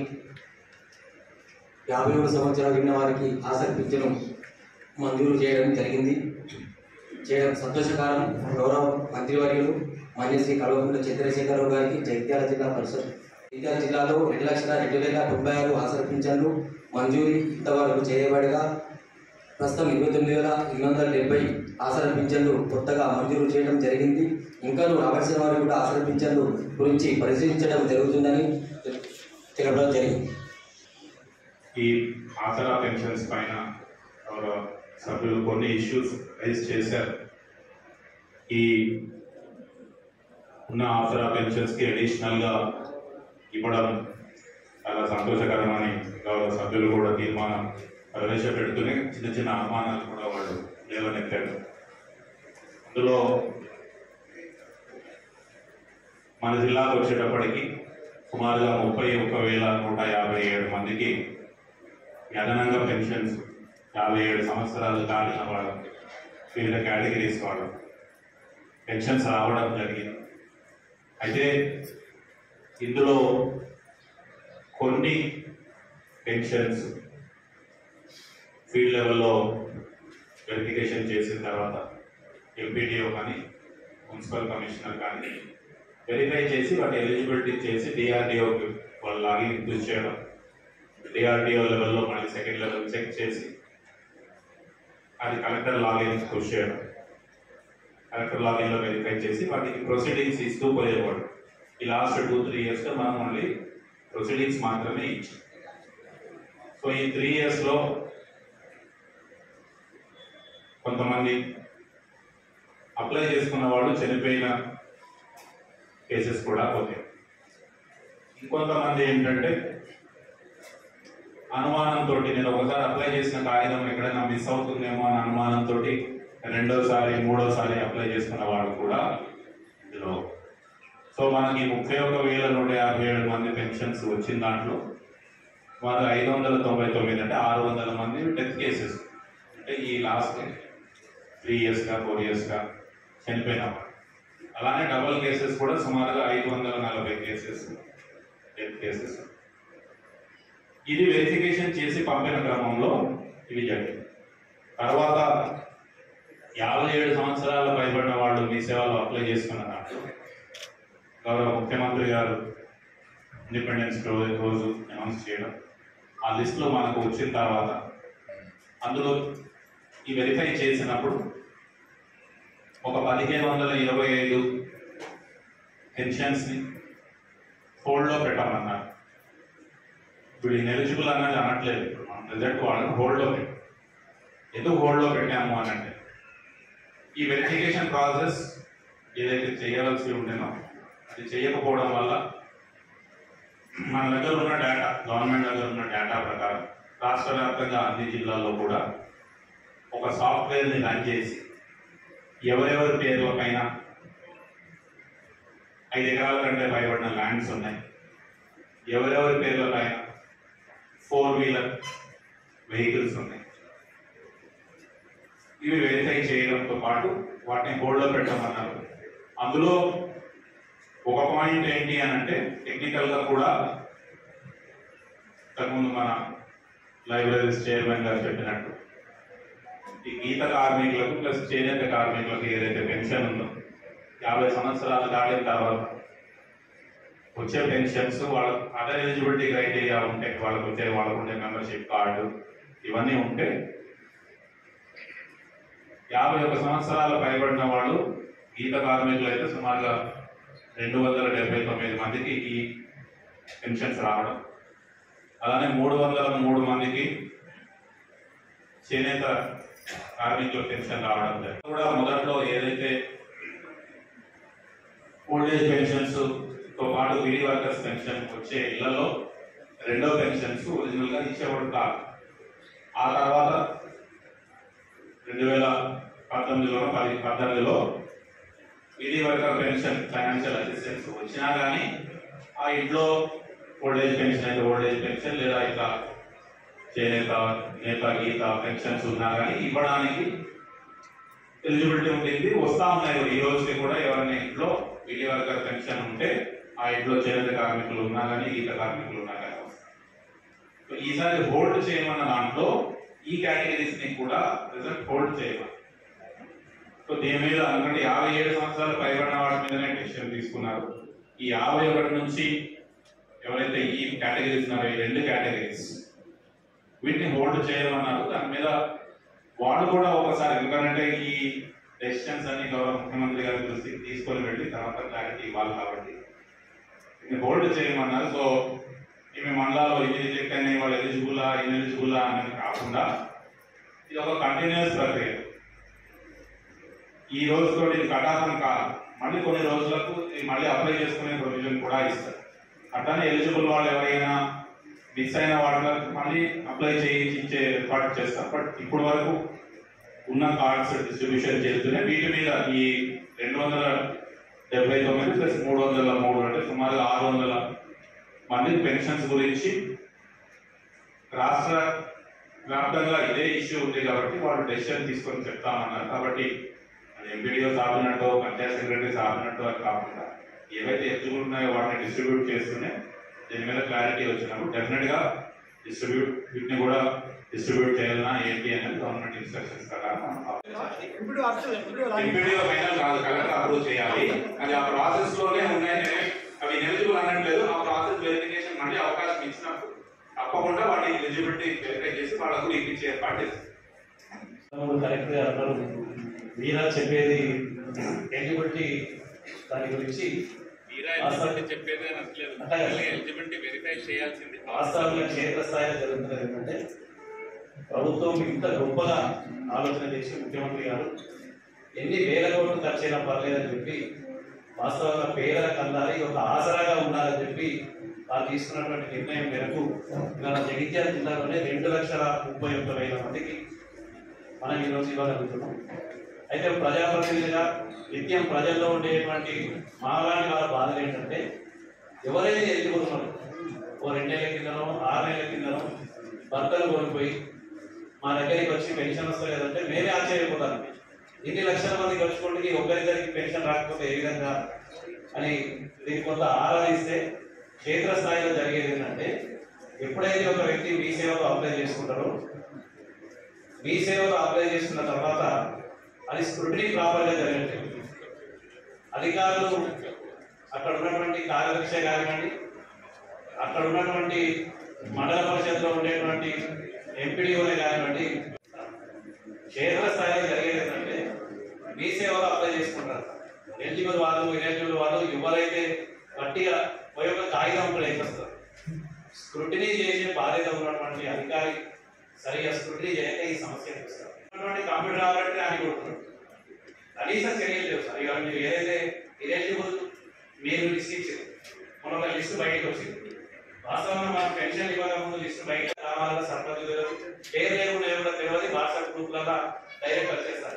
యాభై మూడు సంవత్సరాలు ఉన్న వారికి ఆసరి పింఛను మంజూరు చేయడం జరిగింది చేయడం సంతోషకరం గౌరవ మంత్రివర్యులు మాన్యశ్రీ కల్వకుంట్ల చంద్రశేఖరరావు గారికి జగిత్యాల జిల్లా పరిషత్ జగిత్యాల జిల్లాలో రెండు లక్షల రెండు వేల తొంభై ఆరు ఆసరి పింఛన్లు మంజూరీ ఇంతవరకు చేయబడగా ప్రస్తుతం ఇరవై తొమ్మిది వేల ఎనిమిది వందల డెబ్బై ఆసర పింఛన్లు కొత్తగా మంజూరు చేయడం జరిగింది ఇంకా రావాల్సిన వారు కూడా ఆసర పింఛన్లు గురించి పరిశీలించడం జరుగుతుందని తెలపడం జరిగింది ఈ ఆసరా పెన్షన్స్ పైన గౌరవ సభ్యులు కొన్ని ఇష్యూస్ రైజ్ చేశారు ఈ ఉన్న ఆసరా పెన్షన్స్కి అడిషనల్గా ఇవ్వడం చాలా సంతోషకరమని గౌరవ సభ్యులు కూడా తీర్మానం ప్రవేశపెడుతూనే చిన్న చిన్న అనుమానాలు కూడా వాళ్ళు లేవనెత్తారు అందులో మన జిల్లాకు వచ్చేటప్పటికి సుమారుగా ముప్పై ఒక్క వేల నూట యాభై ఏడు మందికి అదనంగా పెన్షన్స్ యాభై ఏడు సంవత్సరాలు దాటిన వాళ్ళు వివిధ కేటగిరీస్ వాళ్ళు పెన్షన్స్ రావడం జరిగింది అయితే ఇందులో కొన్ని పెన్షన్స్ ఫీల్డ్ లెవెల్లో వెరిఫికేషన్ చేసిన తర్వాత ఎంపీడీఓ కానీ మున్సిపల్ కమిషనర్ కానీ వెరిఫై చేసి వాటి ఎలిజిబిలిటీ చేసి డిఆర్డిఓకి వాళ్ళు లాగిన్ యూజ్ చేయడం డిఆర్డిఓ లెవెల్లో మళ్ళీ సెకండ్ లెవెల్ చెక్ చేసి అది కలెక్టర్ లాగిన్ పుష్ చేయడం కలెక్టర్ లాగిన్లో వెరిఫై చేసి వాటికి ప్రొసీడింగ్స్ ఇస్తూ పోయేవాడు ఈ లాస్ట్ టూ త్రీ ఇయర్స్లో మనం మళ్ళీ ప్రొసీడింగ్స్ మాత్రమే ఇచ్చాం సో ఈ త్రీ ఇయర్స్లో కొంతమంది అప్లై చేసుకున్న వాళ్ళు చనిపోయిన కేసెస్ కూడా పోతాయి ఇంకొంతమంది ఏంటంటే అనుమానంతో నేను ఒకసారి అప్లై చేసిన కాగితం ఎక్కడైనా మిస్ అవుతుందేమో అనే అనుమానంతో రెండోసారి మూడోసారి అప్లై చేసుకున్న వాళ్ళు కూడా ఇందులో సో మనకి ముప్పై ఒక వేల నూట యాభై ఏడు మంది పెన్షన్స్ వచ్చిన దాంట్లో వారు ఐదు వందల తొంభై తొమ్మిది అంటే ఆరు వందల మంది డెత్ కేసెస్ అంటే ఈ లాస్ట్ త్రీ ఇయర్స్గా ఫోర్ ఇయర్స్గా చనిపోయిన వాళ్ళు అలానే డబల్ కేసెస్ కూడా సుమారుగా ఐదు వందల నలభై కేసెస్ డెత్ కేసెస్ ఇది వెరిఫికేషన్ చేసి పంపిన క్రమంలో ఇవి జరిగింది తర్వాత యాభై ఏడు సంవత్సరాల పైబడిన వాళ్ళు మీ సేవలో అప్లై చేసుకున్న దాంట్లో గౌరవ ముఖ్యమంత్రి గారు ఇండిపెండెన్స్ రోజు రోజు అనౌన్స్ చేయడం ఆ లిస్ట్లో మనకు వచ్చిన తర్వాత అందులో ఈ వెరిఫై చేసినప్పుడు ఒక పదిహేను వందల ఇరవై ఐదు పెన్షన్స్ని హోల్డ్లో పెట్టమన్నారు ఇప్పుడు ఎలిజిబుల్ అన్నది అనట్లేదు ఇప్పుడు మనం రిజల్ట్ వాళ్ళని హోల్డ్లో పెట్టాం ఎందుకు హోల్డ్లో పెట్టాము అని అంటే ఈ వెరిఫికేషన్ ప్రాసెస్ ఏదైతే చేయవలసి ఉండేనో అది చేయకపోవడం వల్ల మన దగ్గర ఉన్న డేటా గవర్నమెంట్ దగ్గర ఉన్న డేటా ప్రకారం రాష్ట్ర వ్యాప్తంగా అన్ని జిల్లాల్లో కూడా ఒక సాఫ్ట్వేర్ని రన్ చేసి ఎవరెవరి పేర్ల పైన ఐదు ఎకరాల కంటే పైబడిన ల్యాండ్స్ ఉన్నాయి ఎవరెవరి పేర్ల పైన ఫోర్ వీలర్ వెహికల్స్ ఉన్నాయి ఇవి వెరిఫై చేయడంతో పాటు వాటిని హోల్డ్లో పెట్టమన్నారు అందులో ఒక పాయింట్ ఏంటి అని అంటే టెక్నికల్గా కూడా ఇంతకుముందు మన లైబ్రరీస్ చైర్మన్ గారు చెప్పినట్టు ఈ గీత కార్మికులకు ప్లస్ చేనేత కార్మికులకు ఏదైతే పెన్షన్ ఉందో యాభై సంవత్సరాలు దాటిన తర్వాత వచ్చే పెన్షన్స్ వాళ్ళ అదర్ ఎలిజిబిలిటీ క్రైటీరియా ఉంటే వాళ్ళకు వచ్చే వాళ్ళకు ఉండే మెంబర్షిప్ కార్డు ఇవన్నీ ఉంటే యాభై ఒక సంవత్సరాలు పైబడిన వాళ్ళు గీత కార్మికులు అయితే సుమారుగా రెండు వందల డెబ్బై తొమ్మిది మందికి ఈ పెన్షన్స్ రావడం అలానే మూడు వందల మూడు మందికి చేనేత కార్మికుల పెన్షన్ రావడం జరిగింది కూడా మొదట్లో ఏదైతే ఓల్డ్ ఏజ్ పెన్షన్స్ తో పాటు వీడి వర్కర్స్ పెన్షన్ వచ్చే ఇళ్లలో రెండో పెన్షన్స్ ఒరిజినల్ గా ఇచ్చేవాడు కాదు ఆ తర్వాత రెండు వేల పంతొమ్మిదిలో పది పద్దెనిమిదిలో వీడి వర్కర్ పెన్షన్ ఫైనాన్షియల్ అసిస్టెన్స్ వచ్చినా కానీ ఆ ఇంట్లో ఓల్డ్ ఏజ్ పెన్షన్ అయితే ఓల్డ్ ఏజ్ పెన్షన్ లేదా ఇట్లా చేనేత నేత గీత పెన్షన్స్ ఉన్నా కానీ ఇవ్వడానికి ఎలిజిబిలిటీ ఉంటుంది వస్తా ఉన్నాయి ఈ రోజుకి కూడా ఎవరైనా ఇంట్లో వీడి వర్కర్ పెన్షన్ ఉంటే ఆ ఇంట్లో చేనేత కార్మికులు ఉన్నా కానీ గీత కార్మికులు ఉన్నా కానీ వస్తాయి సో ఈసారి హోల్డ్ చేయమన్న దాంట్లో ఈ కేటగిరీస్ ని కూడా రిజల్ట్ హోల్డ్ చేయమని సో దీని మీద ఎందుకంటే యాభై ఏడు సంవత్సరాలు పైబడిన వాటి మీదనే డెసిషన్ తీసుకున్నారు ఈ యాభై ఒకటి నుంచి ఎవరైతే ఈ కేటగిరీస్ ఉన్నారో ఈ రెండు కేటగిరీస్ వీటిని హోల్డ్ చేయమన్నారు దాని మీద వాళ్ళు కూడా ఒకసారి ఎందుకంటే ఈ డెసిషన్స్ అన్ని గౌరవ ముఖ్యమంత్రి గారి దృష్టికి తీసుకొని వెళ్ళి తర్వాత క్లారిటీ ఇవ్వాలి కాబట్టి ఇది హోల్డ్ చేయమన్నారు సో ఇవి మండలాల్లో ఇన్ని రిజెక్ట్ అయినాయి వాళ్ళు ఎలిజిబుల్లా ఇన్ ఎలిజిబుల్లా అనేది కాకుండా ఇది ఒక కంటిన్యూస్ ప్రక్రియ ఈ రోజుతో ఇది కటాఫం కాదు మళ్ళీ కొన్ని రోజులకు ఇది మళ్ళీ అప్లై చేసుకునే ప్రొవిజన్ కూడా ఇస్తారు అట్లానే ఎలిజిబుల్ వాళ్ళు ఎవరైనా మిస్ అయిన వాటికి మళ్ళీ అప్లై చేయించి ఇచ్చే ఏర్పాటు చేస్తాం బట్ ఇప్పటి వరకు ఉన్న కార్డ్స్ డిస్ట్రిబ్యూషన్ చేస్తూనే వీటి మీద ఈ రెండు వందల డెబ్బై తొమ్మిది ప్లస్ మూడు వందల మూడు అంటే సుమారుగా ఆరు వందల మంది పెన్షన్స్ గురించి రాష్ట్ర వ్యాప్తంగా ఇదే ఇష్యూ ఉంది కాబట్టి వాళ్ళు డెసిషన్ తీసుకొని చెప్తామన్నారు కాబట్టి ఎంపీడీఓ సాగినట్టు పంచాయత్ సెక్రటరీ సాగినట్టు అని కాకుండా ఏవైతే ఎత్తులు ఉన్నాయో వాటిని డిస్ట్రిబ్యూట్ చేస్తూనే దీని మీద క్లారిటీ వచ్చినప్పుడు డెఫినెట్ గా డిస్ట్రిబ్యూట్ వీటిని కూడా డిస్ట్రిబ్యూట్ చేయాలన్నా ఏంటి అనేది గవర్నమెంట్ ఇన్స్ట్రక్షన్స్ ప్రకారం ఎంపీడీఓ ఫైనల్ కాదు కలెక్టర్ అప్రూవ్ చేయాలి అది ఆ ప్రాసెస్ లోనే ఉన్నాయి అవి ఎలిజిబుల్ అనట్లేదు ఆ ప్రాసెస్ వెరిఫికేషన్ మళ్ళీ అవకాశం ఇచ్చినప్పుడు తప్పకుండా వాటి ఎలిజిబిలిటీ వెరిఫై చేసి వాళ్ళకు ఇప్పించే ఏర్పాటు చేస్తారు తమ్ముడు కరెక్ట్ గా అన్నారు మీరా చెప్పేది ఎలిజిబిలిటీ దాని గురించి వాస్తవం- చెప్పేది నచ్చలేదు అంటే ఎలిజిబిలిటీ వెరిఫై చేయాల్సింది వాస్తవంగా క్షేత్రస్థాయిలో జరుగుతున్నది ఏంటంటే ప్రభుత్వం ఇంత గొప్పగా ఆలోచన చేసి ముఖ్యమంత్రి గారు ఎన్ని వేల కోట్లు ఖర్చైనా పర్లేదని చెప్పి వాస్తవంగా పేదలకు అందాలి ఒక ఆసరాగా ఉండాలని చెప్పి వారు తీసుకున్నటువంటి నిర్ణయం మేరకు ఇవాళ జగిత్యాల జిల్లాలోనే రెండు లక్షల ముప్పై ఒక్క వేల మందికి మనం ఈరోజు ఇవ్వగలుగుతున్నాం అయితే ప్రజాప్రతినిధిగా నిత్యం ప్రజల్లో ఉండేటువంటి మాలాంటి వాళ్ళ బాధలు ఏంటంటే ఎవరైతే ఎదుగుతున్నారో ఓ రెండేళ్ల కిందనో ఆరు నెలల కిందనో భర్తలు కోల్పోయి మా దగ్గరికి వచ్చి పెన్షన్ వస్తలేదంటే మేమే ఆశ్చర్యపోతాను ఇన్ని లక్షల మంది ఖర్చుకుంటే ఒకరిద్దరికి పెన్షన్ రాకపోతే ఏ విధంగా అని దీనికి కొంత ఆరాధిస్తే క్షేత్రస్థాయిలో జరిగేది ఏంటంటే ఎప్పుడైతే ఒక వ్యక్తి మీ సేవలో అప్లై చేసుకుంటారో మీ సేవలో అప్లై చేసుకున్న తర్వాత అది స్క్రూటినీ ప్రాపర్గా జరగట్లేదు అధికారులు అక్కడ ఉన్నటువంటి కార్యదర్శి కానివ్వండి అక్కడ ఉన్నటువంటి మండల పరిషత్లో ఉండేటువంటి ఎంపీడీఓనే కానివ్వండి క్షేత్ర స్థాయిలో జరిగేది ఏంటంటే మీ సేవలో అప్లై చేసుకుంటారు ఎలిజిబుల్ వాళ్ళు ఇనెలిజిబుల్ వాళ్ళు ఎవరైతే గట్టిగా పోయి ఒక కాగితం కూడా ఎక్కిస్తారు స్క్రూటినీ చేసే బాధ్యత ఉన్నటువంటి అధికారి సరిగా స్క్రూటినీ చేయక ఈ సమస్య ఎదురుస్తారు. ఉన్నటువంటి కంప్యూటర్ ఆపరేటర్ అని కొడుతున్నారు కనీసం చర్యలు లేవు సార్ ఇవాళ మీరు ఏదైతే ఇనెలిజిబుల్ మీరు లిస్ట్ ఇచ్చారు మన ఒక లిస్ట్ బయటకు వచ్చింది వాస్తవంగా మనం పెన్షన్ ఇవ్వక ముందు లిస్ట్ బయట రావాల సర్పంచ్ తెలియదు పేరు లేకుండా కూడా తెలియదు వాట్సాప్ గ్రూప్లలో డైరెక్ట్ వచ్చేస్తారు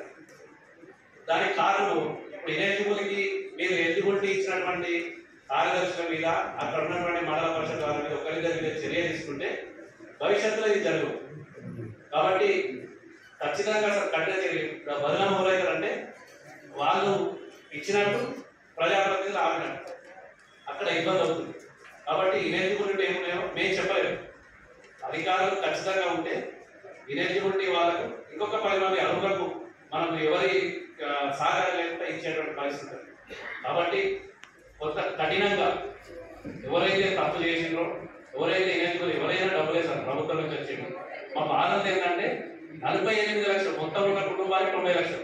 దానికి కారణం ఇప్పుడు ఎలిజిబుల్ కి మీరు ఎలిజిబిలిటీ ఇచ్చినటువంటి కార్యదర్శుల మీద అక్కడ ఉన్నటువంటి మండల పరిషత్ వారి మీద ఒకరిద్దరి మీద చర్య తీసుకుంటే భవిష్యత్తులో ఇది జరగదు కాబట్టి ఖచ్చితంగా అసలు కఠిన చర్య బదనాం ఎవరైతారంటే వాళ్ళు ఇచ్చినట్టు ప్రజాప్రతినిధులు ఆగినట్టు అక్కడ ఇబ్బంది అవుతుంది కాబట్టి ఇనెలిజిబిలిటీ ఏమున్నాయో మేము చెప్పలేము అధికారులు ఖచ్చితంగా ఉంటే ఇనెలిజిబిలిటీ వాళ్ళకు ఇంకొక పది మంది అర్హులకు మనం ఎవరి ఆ, సహకారం లేకుండా ఇచ్చేటువంటి పరిస్థితి ఉంది. కాబట్టి కొంత కఠినంగా ఎవరైతే తప్పు చేసిండ్రో ఎవరైతే ఇనెలిజిబుల్ ఎవరైనా డబ్బులు వేసారు ప్రభుత్వం నుంచి వచ్చిండ్రు మా బాధ ఏంటంటే నలభై ఎనిమిది లక్షలు మొత్తం ఉన్న కుటుంబానికి తొంభై లక్షలు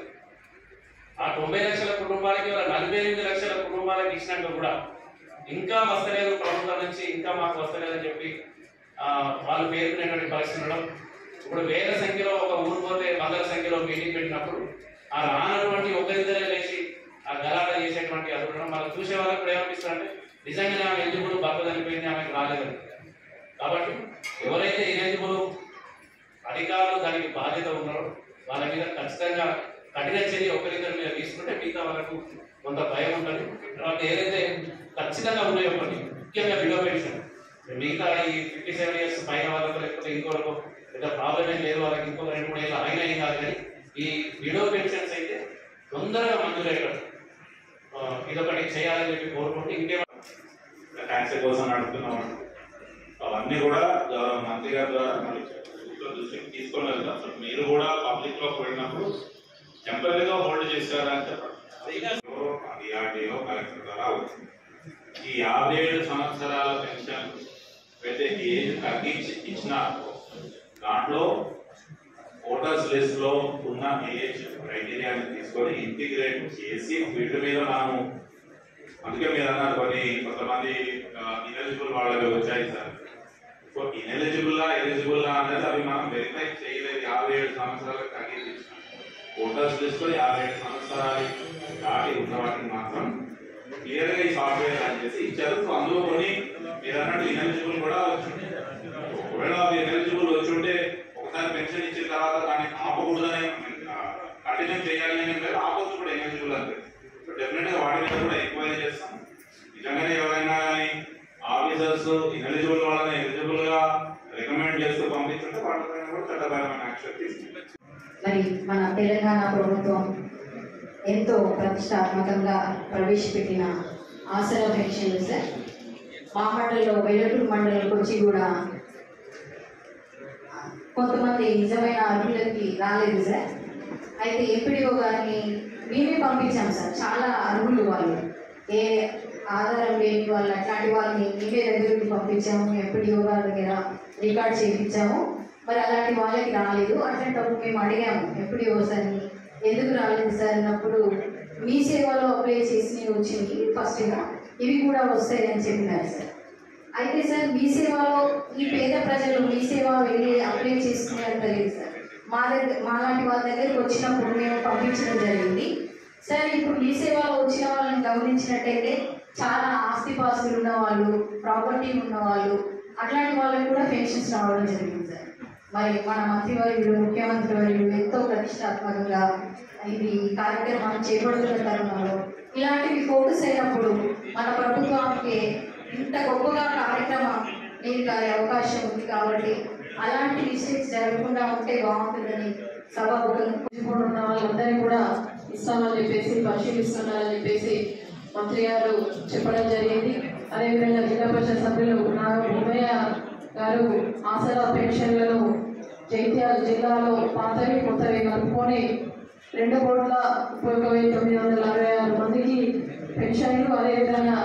ఆ తొంభై లక్షల కుటుంబాలకి ఇవాళ నలభై ఎనిమిది లక్షల కుటుంబాలకు ఇచ్చినాక కూడా ఇంకా వస్తలేదు ప్రభుత్వం నుంచి ఇంకా మాకు వస్తలేదని చెప్పి ఆ, వాళ్ళు పేర్కొనేటువంటి పరిస్థితి ఉండడం ఇప్పుడు వేల సంఖ్యలో ఒక ఊరు పోతే వందల సంఖ్యలో మీటింగ్ పెట్టినప్పుడు ఆ రానటువంటి ఒకరిద్దరే లేచి ఆ గలాట చేసేటువంటి అది ఉండడం మనం చూసే వాళ్ళకి కూడా ఏమనిపిస్తుందంటే నిజంగానే ఆమె ఎలిజిబుల్ భర్త చనిపోయింది ఆమెకు రాలేదని కాబట్టి ఎవరైతే ఎలిజిబుల్ అధికారులు దానికి బాధ్యత ఉన్నారో వాళ్ళ మీద ఖచ్చితంగా కఠిన చర్య ఒకరిద్దరి మీద తీసుకుంటే మిగతా వాళ్ళకు కొంత భయం ఉంటుంది తర్వాత ఏదైతే ఖచ్చితంగా ఉన్నాయో కొన్ని ముఖ్యంగా విడో పెన్షన్ మిగతా ఈ ఫిఫ్టీ సెవెన్ ఇయర్స్ పైన వాళ్ళకు లేకపోతే ఇంకోళ్ళకు పెద్ద ప్రాబ్లం ఏం లేదు వాళ్ళకి ఇంకో రెండు మూడు ఏళ్ళు అయినా ఏం కాదు కానీ ఈ విడో పెన్షన్స్ అయితే తొందరగా మంజూరయ్యేటట్టు ఆ, ఇదొకటి చేయాలని చెప్పి కోరుకుంటే ఇంకేమో ట్యాక్స్ కోసం నడుపుతున్నాం అవన్నీ కూడా గౌరవ మంత్రి గారి ద్వారా మళ్ళీ ప్రభుత్వ దృష్టికి తీసుకొని వెళ్తాం అసలు మీరు కూడా పబ్లిక్ లో పోయినప్పుడు టెంపరీగా హోల్డ్ చేశారా అని చెప్పండి డిఆర్డీఓ కలెక్టర్ ద్వారా అవుతుంది ఈ యాభై ఏడు సంవత్సరాల పెన్షన్ అయితే ఏజ్ తగ్గించి ఇచ్చిన దాంట్లో ఓటర్స్ లిస్ట్ లో ఉన్న ఏజ్ క్రైటీరియాని తీసుకొని ఇంటిగ్రేట్ చేసి వీటి మీద మనము అందుకే మీరు అన్నారు కొన్ని కొంతమంది ఇనెలిజిబుల్ వాళ్ళకి వచ్చాయి సార్ సో ఇనెలిజిబుల్ ఎలిజిబుల్ అనేది అవి మనం వెరిఫై చేయలేదు యాభై ఏడు సంవత్సరాలకు తగ్గించి ఓటర్స్ లిస్ట్ లో యాభై ఏడు సంవత్సరాలు దాటి ఉన్న వాటిని మాత్రం క్లియర్ గా ఈ సాఫ్ట్వేర్ రన్ చేసి ఇచ్చారు సో అందులో కొన్ని మీరు అన్నట్టు ఇనెలిజిబుల్ కూడా వచ్చింది ఒకవేళ ఎలిజిబుల్ వచ్చి ఉంటే ఒకసారి పెన్షన్ ఇచ్చిన తర్వాత దాన్ని ఆపకూడదని కంటిన్యూ చేయాలి అని లేదు ఆపొచ్చు కూడా ఎలిజిబుల్ అంటే డెఫినెట్ గా వాటి మీద కూడా ఎంక్వైరీ చేస్తాం నిజంగానే ఎవరైనా కానీ ఆఫీసర్స్ ఎలిజిబుల్ వాళ్ళని ఎలిజిబుల్ గా రికమెండ్ చేస్తూ పంపించుంటే వాళ్ళపైన కూడా చట్టపరమైన యాక్షన్ తీసుకుంటాం మరి మన తెలంగాణ ప్రభుత్వం ఎంతో ప్రతిష్టాత్మకంగా ప్రవేశపెట్టిన ఆసరా పెన్షన్లు సార్ మా మండలిలో వెల్లటూరు మండలికి వచ్చి కూడా కొంతమంది నిజమైన అర్హులకి రాలేదు సార్ అయితే ఎంపీడీఓ గారిని మేమే పంపించాం సార్ చాలా అర్హులు వాళ్ళు ఏ ఆధారం లేని వాళ్ళు అట్లాంటి వాళ్ళని మేమే దగ్గరికి పంపించాము ఎంపీడీఓ గారి దగ్గర రికార్డ్ చేయించాము మరి అలాంటి వాళ్ళకి రాలేదు అట్లాంటప్పుడు మేము అడిగాము ఎంపీడీఓ సార్ని ఎందుకు రాలేదు సార్ అన్నప్పుడు మీ సేవలో అప్లై చేసి వచ్చింది ఫస్ట్గా ఇవి కూడా వస్తాయి అని చెప్పినారు సార్ అయితే సార్ మీ సేవలో ఈ పేద ప్రజలు మీ సేవ వెళ్ళి అప్లై చేసుకునేంత లేదు సార్ మా దగ్గర మాలాంటి వాళ్ళ దగ్గరికి వచ్చినప్పుడు మేము పంపించడం జరిగింది సార్ ఇప్పుడు మీ సేవలో వచ్చిన వాళ్ళని గమనించినట్టయితే చాలా ఆస్తిపాస్తులు ఉన్న వాళ్ళు ప్రాపర్టీ ఉన్న వాళ్ళు అట్లాంటి వాళ్ళకి కూడా పెన్షన్స్ రావడం జరిగింది సార్ మరి మన మంత్రివర్యులు ముఖ్యమంత్రి వర్యులు ఎంతో ప్రతిష్టాత్మకంగా ఇది కార్యక్రమాన్ని చేపడుతున్న తరుణంలో ఇలాంటివి ఫోకస్ అయినప్పుడు మన ప్రభుత్వానికి ఇంత గొప్పగా కార్యక్రమం నేను గారి అవకాశం ఉంది కాబట్టి అలాంటి మిస్టేక్స్ జరగకుండా ఉంటే బాగుంటుందని సభాముఖంగా ఉన్న వాళ్ళందరినీ కూడా ఇస్తామని చెప్పేసి పరిశీలిస్తున్నారని చెప్పేసి మంత్రి గారు చెప్పడం జరిగింది అదేవిధంగా జిల్లా పరిషత్ సభ్యులు నాగ భూమయ్య గారు ఆసరా పెన్షన్లను జైత్యాల జిల్లాలో పాతవి కొత్తవి కలుపుకొని రెండు కోట్ల ముప్పై ఒక వెయ్యి తొమ్మిది వందల అరవై ఆరు మందికి పెన్షన్లు అదేవిధంగా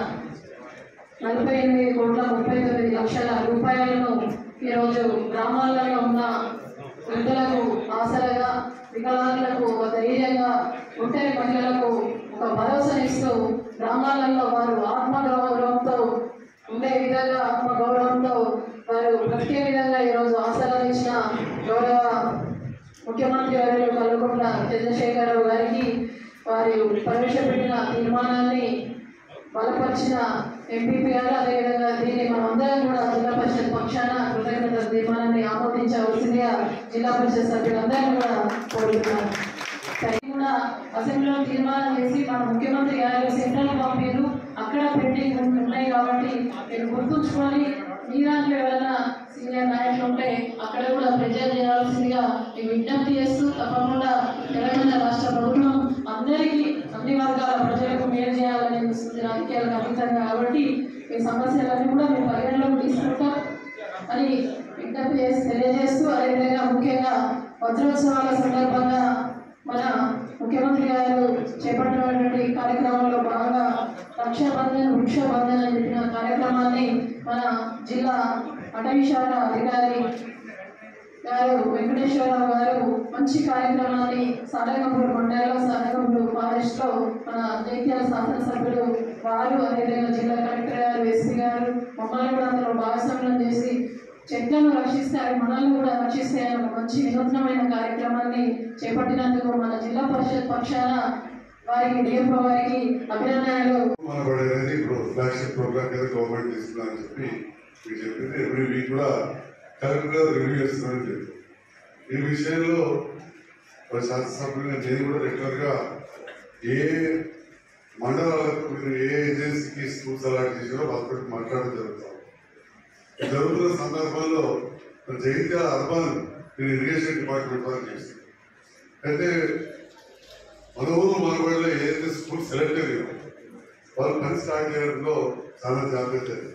నలభై ఎనిమిది కోట్ల ముప్పై తొమ్మిది లక్షల రూపాయలను ఈరోజు గ్రామాలలో ఉన్న వృద్ధులకు ఆసరగా వికలాంగులకు ఒక ధైర్యంగా ఒంటరి మహిళలకు ఒక భరోసానిస్తూ గ్రామాలలో వారు ఆత్మగౌరవంతో ఉండే విధంగా ఆత్మగౌరవంతో వారు బ్రతికే విధంగా ఈరోజు ఆసరా ఇచ్చిన గౌరవ ముఖ్యమంత్రి వర్యులు కల్వకుంట్ల చంద్రశేఖరరావు గారికి వారు ప్రవేశపెట్టిన తీర్మానాన్ని బలపరిచిన ఎంపీపీ గారు అదేవిధంగా దీన్ని మనం అందరం కూడా జిల్లా పరిషత్ పక్షాన కృతజ్ఞత తీర్మానాన్ని ఆమోదించవలసిందిగా జిల్లా పరిషత్ సభ్యులందరినీ కూడా కోరుతున్నాను సరే కూడా అసెంబ్లీలో తీర్మానం చేసి మన ముఖ్యమంత్రి గారు సెంట్రల్ పంపారు అక్కడ పెండింగ్ ఉన్నాయి కాబట్టి మీరు గుర్తుంచుకొని మీ దాంట్లో ఎవరైనా సీనియర్ నాయకులు ఉంటే అక్కడ కూడా ప్రజలు చేయాల్సిందిగా మీకు విజ్ఞప్తి చేస్తూ తప్పకుండా తెలంగాణ రాష్ట్ర ప్రభుత్వం అందరికీ అన్ని వర్గాల ప్రజలకు మేలు చేయాలని చూస్తుంది రాజకీయాలకు అతీతంగా కాబట్టి మీ సమస్యలన్నీ కూడా మేము పరిగణలోకి తీసుకుంటాం అని విజ్ఞప్తి చేసి తెలియజేస్తూ అదేవిధంగా ముఖ్యంగా వజ్రోత్సవాల సందర్భంగా మన ముఖ్యమంత్రి గారు చేపట్టినటువంటి కార్యక్రమంలో భాగంగా రక్షాబంధన్ వృక్షబంధన్ అని చెప్పిన కార్యక్రమాన్ని మన జిల్లా అటవీ శాఖ అధికారి గారు వెంకటేశ్వరరావు గారు మంచి కార్యక్రమాన్ని సారంగపూర్ మండలంలో సారంగపూర్ ఫారెస్ట్ లో మన జైత్యాల శాసనసభ్యులు వారు అదేవిధంగా జిల్లా కలెక్టర్ గారు ఎస్పీ గారు మమ్మల్ని కూడా అందులో భాగస్వామ్యం చేసి చెట్లను రక్షిస్తే అవి మనల్ని కూడా రక్షిస్తాయని ఒక మంచి వినూత్నమైన కార్యక్రమాన్ని చేపట్టినందుకు మన జిల్లా పరిషత్ పక్షాన వారికి డిఎఫ్ఓ వారికి అభినందనలు మనబడేది ఇప్పుడు ఫ్లాగ్షిప్ ప్రోగ్రామ్ కింద గవర్నమెంట్ తీసుకున్నారని చెప్పి మీకు చెప్పింది ఎవ్రీ వీక్ కూడా కలెక్టర్ గారు రివ్యూ చేస్తున్నారని చెప్పారు ఈ విషయంలో మరి శాసనసభ్యులుగా నేను కూడా రెగ్యులర్ గా ఏ మండలాలకు మీరు ఏ ఏజెన్సీకి స్కూల్స్ అలాట్ చేసినా వాళ్ళతో మాట్లాడడం జరుగుతాం ఈ జరుగుతున్న సందర్భంలో మరి జగిత్యాల అర్బన్ నేను ఇరిగేషన్ డిపార్ట్మెంట్ వారు చేస్తాను అయితే మన ఊరు మనబడిలో ఏదైతే స్కూల్ సెలెక్ట్ అయ్యారో వాళ్ళు పని స్టార్ట్ చేయడంలో చాలా జాగ్రత్త జరిగింది.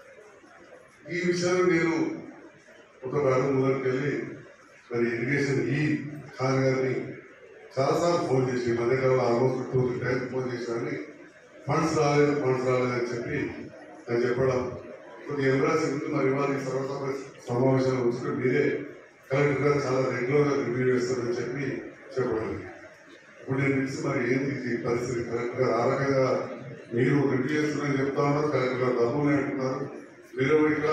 ఈ విషయాన్ని నేను ఒక అడుగు ముందరికి వెళ్ళి మరి ఇరిగేషన్ ఈ ఖాన్ గారిని చాలాసార్లు ఫోన్ చేసి ఈ మధ్యకాలంలో almost two three times phone చేశానని ఫండ్స్ రాలేదు ఫండ్స్ రాలేదని చెప్పి నేను చెప్పడం కొద్దిగా ఎంబ్రాసి ఉంది మరి ఇవాళ ఈ సర్వసభ సమావేశాలు వచ్చి మీరే కలెక్టర్ గారు చాలా రెగ్యులర్గా రివ్యూ చేస్తారని చెప్పి చెప్పడం ఇప్పుడు నేను తెలిసి మరి ఏంది ఈ పరిస్థితి కరెక్ట్ గా ఆ రకంగా మీరు రివ్యూ చేస్తున్నారని చెప్తా ఉన్నారు కరెక్ట్ గా డబ్బులు అంటున్నారు మీరు ఇక్కడ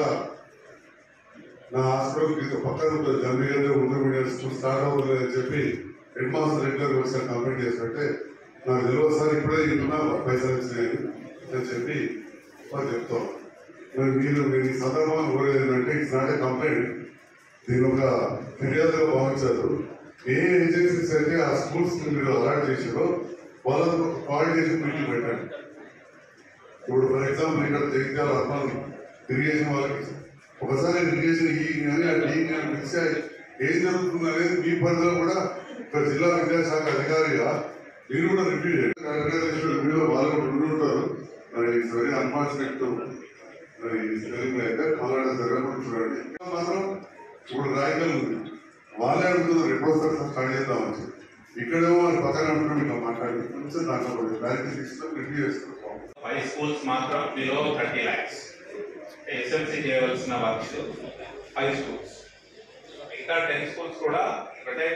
నా హాస్పిటల్ కి పక్కన జమ్మిగడ్డ ఉండే మీడియం స్కూల్ స్టార్ట్ అవ్వలేదు అని చెప్పి హెడ్ మాస్టర్ రెగ్యులర్ ఒకసారి కంప్లైంట్ చేసినట్టే నాకు తెలియదు సార్ ఇప్పుడే ఇంటున్నా పైసలు ఇచ్చినాయని అని చెప్పి వాళ్ళు చెప్తాం మరి మీరు నేను ఈ సందర్భంగా కోరేది ఏంటంటే ఇట్స్ నాట్ ఏ కంప్లైంట్ దీని ఒక ఫిర్యాదుగా భావించారు ఏ ఏజెన్సీస్ అయితే ఆ స్కూల్స్ మీరు అలాట్ చేసారో వాళ్ళతో కోఆర్డినేషన్ మీటింగ్ పెట్టండి ఇప్పుడు ఫర్ ఎగ్జాంపుల్ ఇక్కడ జగిత్యాల అర్బన్ ఇరిగేషన్ వాళ్ళకి ఒకసారి ఇరిగేషన్ ఈ కానీ ఆ టీ కానీ పిలిచి ఏం జరుగుతుంది అనేది మీ పరిధిలో కూడా ఒక జిల్లా విద్యాశాఖ అధికారిగా మీరు కూడా రివ్యూ చేయండి ఆర్గనైజేషన్ రివ్యూలో వాళ్ళు కూడా ఉండి ఉంటారు మరి ఇట్స్ వెరీ అన్ఫార్చునేట్ మరి స్పెల్లింగ్ అయితే పోరాడ జరగకుండా చూడండి ఇంకా మాత్రం ఇప్పుడు రాయకల్ ఉంది వాళ్ళే అడుగుతున్నారు ఎప్పుడు వస్తారు సార్ స్టార్ట్ చేద్దామని చెప్పి. ఇక్కడేమో వాళ్ళు పక్కన ఉంటున్నాం ఇంకా మాట్లాడుకుంటే దాంట్లో క్లారిటీ తీసుకుంటాం రివ్యూ చేసుకుంటాం ఫైవ్ స్కూల్స్ మాత్రం బిలో థర్టీ ల్యాక్స్ ఎస్ఎంసీ చేయవలసిన వర్క్స్ ఫైవ్ స్కూల్స్ మిగతా టెన్ స్కూల్స్ కూడా అంటే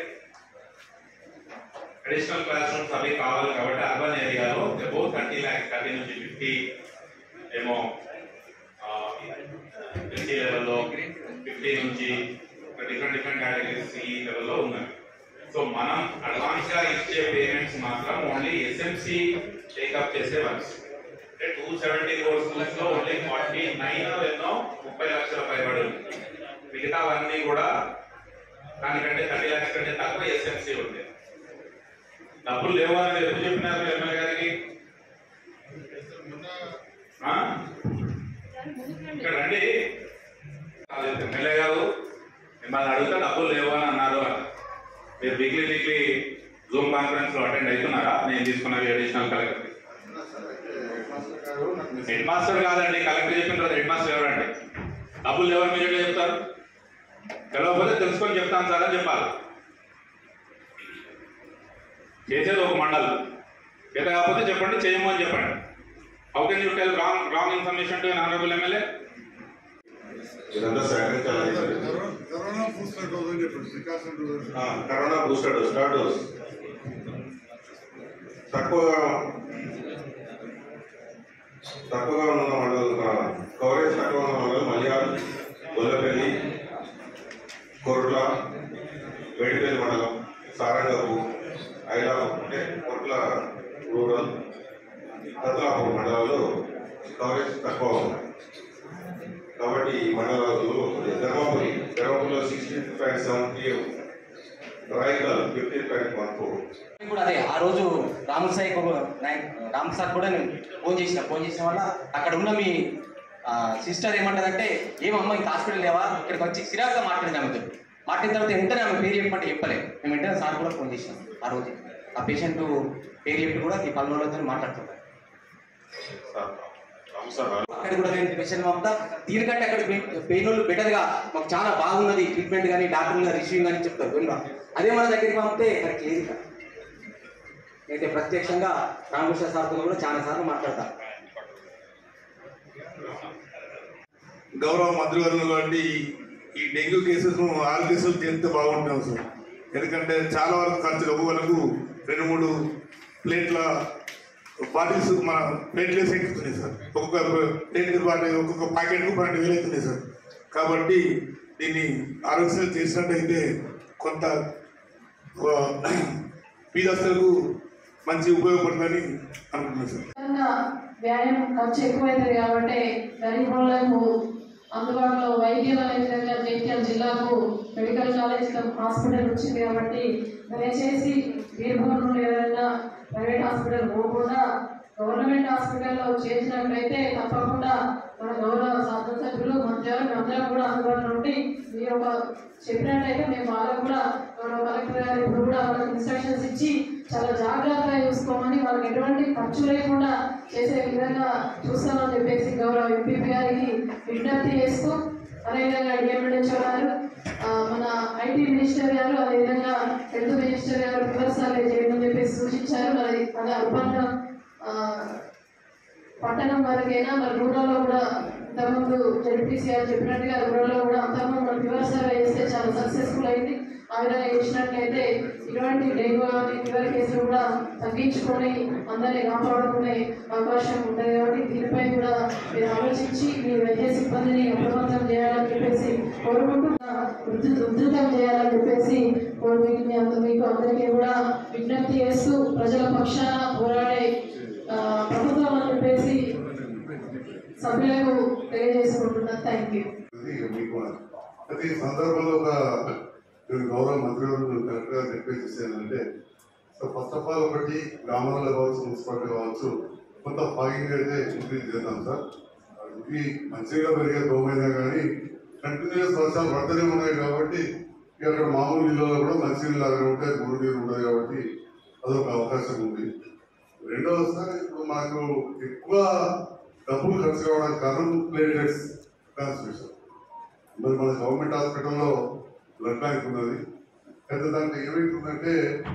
అడిషనల్ క్లాస్ రూమ్స్ అవి కావాలి కాబట్టి అర్బన్ ఏరియాలో అబౌవ్ థర్టీ ల్యాక్స్ థర్టీ నుంచి ఫిఫ్టీ ఏమో ఎస్సీ లెవెల్లో ఫిఫ్టీ నుంచి డిఫరెంట్ డిఫరెంట్ కేటగిరీస్ ఈ లెవెల్లో ఉన్నాయి సో మనం అడ్వాన్స్ గా ఇచ్చే పేమెంట్స్ మాత్రం ఓన్లీ ఎస్ఎంసి టేకప్ చేసే వర్క్స్ అంటే టూ సెవెంటీ కోర్సెస్ లో ఓన్లీ ఫార్టీ నైన్ ఎన్నో ముప్పై లక్షల పైబడి ఉంది మిగతావన్నీ కూడా దానికంటే థర్టీ లాక్స్ కంటే తక్కువ ఎస్ఎంసి ఉంది డబ్బులు లేవు అని ఎప్పుడు చెప్పినారు మీరు ఎమ్మెల్యే గారికి ఆ? ఇక్కడ రండి కాలేదు ఎమ్మెల్యే గారు మిమ్మల్ని అడిగితే డబ్బులు లేవు అని అన్నారు అని మీరు వీక్లీ వీక్లీ జూమ్ కాన్ఫరెన్స్ లో అటెండ్ అవుతున్నారా నేను తీసుకున్నవి అడిషనల్ కలెక్టర్ హెడ్ మాస్టర్ కాదండి కలెక్టర్ చెప్పిన తర్వాత హెడ్ మాస్టర్ ఎవరండి డబ్బులు లేవని మీరు ఎట్లా చెప్తారు తెలవకపోతే తెలుసుకొని చెప్తాను సార్ అని చెప్పాలి చేసేది ఒక మండలం చేత కాకపోతే చెప్పండి చేయము అని చెప్పండి how can you tell wrong wrong information to honourable MLA ఇదంతా సాయంత్రం కరోనా బూస్టర్ డోస్ అని చెప్పండి Srikakulam dose corona booster dose third dose తక్కువగా తక్కువగా ఉన్న మండలం కవరేజ్ తక్కువ ఉన్న మండలం మల్యాల్ గొల్లపల్లి కొర్ల వేడిపల్లి మండలం సారంగపు ఐలాపు అంటే కొట్ల రూరల్ కదలాపూర్ మండలాల్లో కవరేజ్ తక్కువ ఉన్నాయి కాబట్టి ఈ మండలాల్లో ధర్మపురి ధర్మపురిలో sixteen point seven three Raikal fifteen point one four నేను కూడా అదే ఆ రోజు రాము సాయి రామ్ సార్ కూడా నేను ఫోన్ చేసిన ఫోన్ చేసిన వల్ల అక్కడ ఉన్న మీ సిస్టర్ ఏమంటదంటే ఏమమ్మా ఇంక హాస్పిటల్ లేవా ఇక్కడికి వచ్చి సిరాగ్గా మాట్లాడింది ఆమెతో మాట్లాడిన తర్వాత వెంటనే ఆమె పేరు చెప్పమంటే చెప్పలేదు మేము వెంటనే సార్ కూడా ఫోన్ చేసినాం ఆ రోజు ఆ పేషెంట్ పేరు చెప్పి కూడా ఈ పలు రోజులతో మాట్లాడుతున్నారు అక్కడ కూడా నేను పేషెంట్ పంపుతా దీనికంటే అక్కడ పెయిన్ వాళ్ళు బెటర్ గా మాకు చాలా బాగున్నది ట్రీట్మెంట్ కానీ డాక్టర్ రిసీవింగ్ కానీ చెప్తారు వినరా అదే మన దగ్గరికి పంపితే కరెక్ట్ లేదు ఇక్కడ అయితే ప్రత్యక్షంగా రామకృష్ణ సార్తో కూడా చాలా సార్లు మాట్లాడతాను గౌరవ మంత్రివర్గం కాబట్టి ఈ డెంగ్యూ కేసెస్ ఆల్ కేసులు చేస్తే బాగుంటాం సార్ ఎందుకంటే చాలా వరకు ఖర్చు ఒక్కొక్కలకు రెండు మూడు ప్లేట్ల బాటిల్స్ మన ప్లేట్లెస్ ఎక్కుతున్నాయి సార్ ఒక్కొక్క ప్లేట్ బాటిల్ ఒక్కొక్క ప్యాకెట్కు పన్నెండు వేలు అవుతున్నాయి సార్ కాబట్టి దీన్ని ఆరోగ్యం చేసినట్టయితే కొంత ఆ, పీదస్తులకు మంచి ఉపయోగపడుతుందని అనుకుంటున్నాను సార్ విధంగా వ్యాయామం ఖర్చు ఎక్కువైంది కాబట్టి గరీబ్ వాళ్ళకు అందుబాటులో వైద్యం అనే విధంగా జైత్యాల జిల్లాకు మెడికల్ కాలేజ్ హాస్పిటల్ వచ్చింది కాబట్టి దయచేసి వీరభవన్ నుండి ఎవరైనా ప్రైవేట్ హాస్పిటల్ పోకుండా గవర్నమెంట్ హాస్పిటల్లో చేర్చినట్లయితే తప్పకుండా మన గౌరవ శాసనసభ్యులు మంత్రులు అందరం కూడా అందుబాటులో ఉండి మీరు ఒక చెప్పినట్లయితే మేము వాళ్ళకు కూడా గౌరవ కలెక్టర్ గారు ఇప్పుడు కూడా వాళ్ళకి ఇన్స్ట్రక్షన్స్ ఇచ్చి చాలా జాగ్రత్తగా చూసుకోమని వాళ్ళకి ఎటువంటి ఖర్చు లేకుండా చేసే విధంగా చూస్తామని చెప్పేసి గౌరవ ఎంపీపీ గారికి విజ్ఞప్తి చేస్తూ అదేవిధంగా డిఎంఎడ్హెచ్ఓ గారు ఆ, మన ఐటీ మినిస్టర్ గారు అదేవిధంగా హెల్త్ మినిస్టర్ గారు విమర్శలు చేయమని చెప్పేసి సూచించారు మరి అదే అర్బన్ ఆ, పట్టణం వరకైనా మరి రూరల్లో కూడా ఇంతకుముందు జడ్పీసీఆర్ చెప్పినట్టుగా రూరల్లో కూడా అంతకుముందు మన ఫీవర్ సర్వే చేస్తే చాలా సక్సెస్ఫుల్ అయింది ఆ విధంగా చేసినట్లయితే ఇటువంటి డెంగ్యూ కానీ ఫీవర్ కేసులు కూడా తగ్గించుకొని అందరినీ కాపాడుకునే అవకాశం ఉంటుంది కాబట్టి దీనిపై కూడా మీరు ఆలోచించి మీ వైద్య సిబ్బందిని అప్రమత్తం చేయాలని చెప్పేసి కోరుకుంటూ ఉద్ధృ ఉద్ధృతం చేయాలని చెప్పేసి కోరు- మీకు మీ అంద- మీకు అందరికీ కూడా విజ్ఞప్తి చేస్తూ ప్రజల పక్షాన పోరాడే ఆ, ప్రభుత్వం అని చెప్పేసి సభ్యులకు తెలియజేసుకుంటున్నాను థ్యాంక్ యూ అది మీకు అయితే ఈ సందర్భంలో ఒక నేను గౌరవ మంత్రివర్యులు కరెక్ట్ గా రిక్వెస్ట్ చేయాలంటే సో ఫస్ట్ ఆఫ్ ఆల్ ఒకటి గ్రామాల్లో కావచ్చు మున్సిపాలిటీ కావచ్చు కొంత ఫాగింగ్ అయితే ఇంక్రీజ్ చేద్దాం సార్ ఇది మంచిగా పెరిగే దోమైనా కానీ కంటిన్యూస్ వర్షాలు పడుతూనే ఉన్నాయి కాబట్టి ఇక అక్కడ మామూలు నీళ్ళలో కూడా మంచి నీళ్ళు లాగానే ఉంటాయి గురు నీరు ఉండదు కాబట్టి అదొక అవకాశం ఉంది రెండవసారి ఇప్పుడు మనకు ఎక్కువ డబ్బులు ఖర్చు కావడానికి కారణం ప్లేటెట్స్ ట్రాన్స్మిషన్ మరి మన గవర్నమెంట్ హాస్పిటల్లో బ్లడ్ బ్యాంక్ ఉన్నది అయితే దాంట్లో ఏమైతుందంటే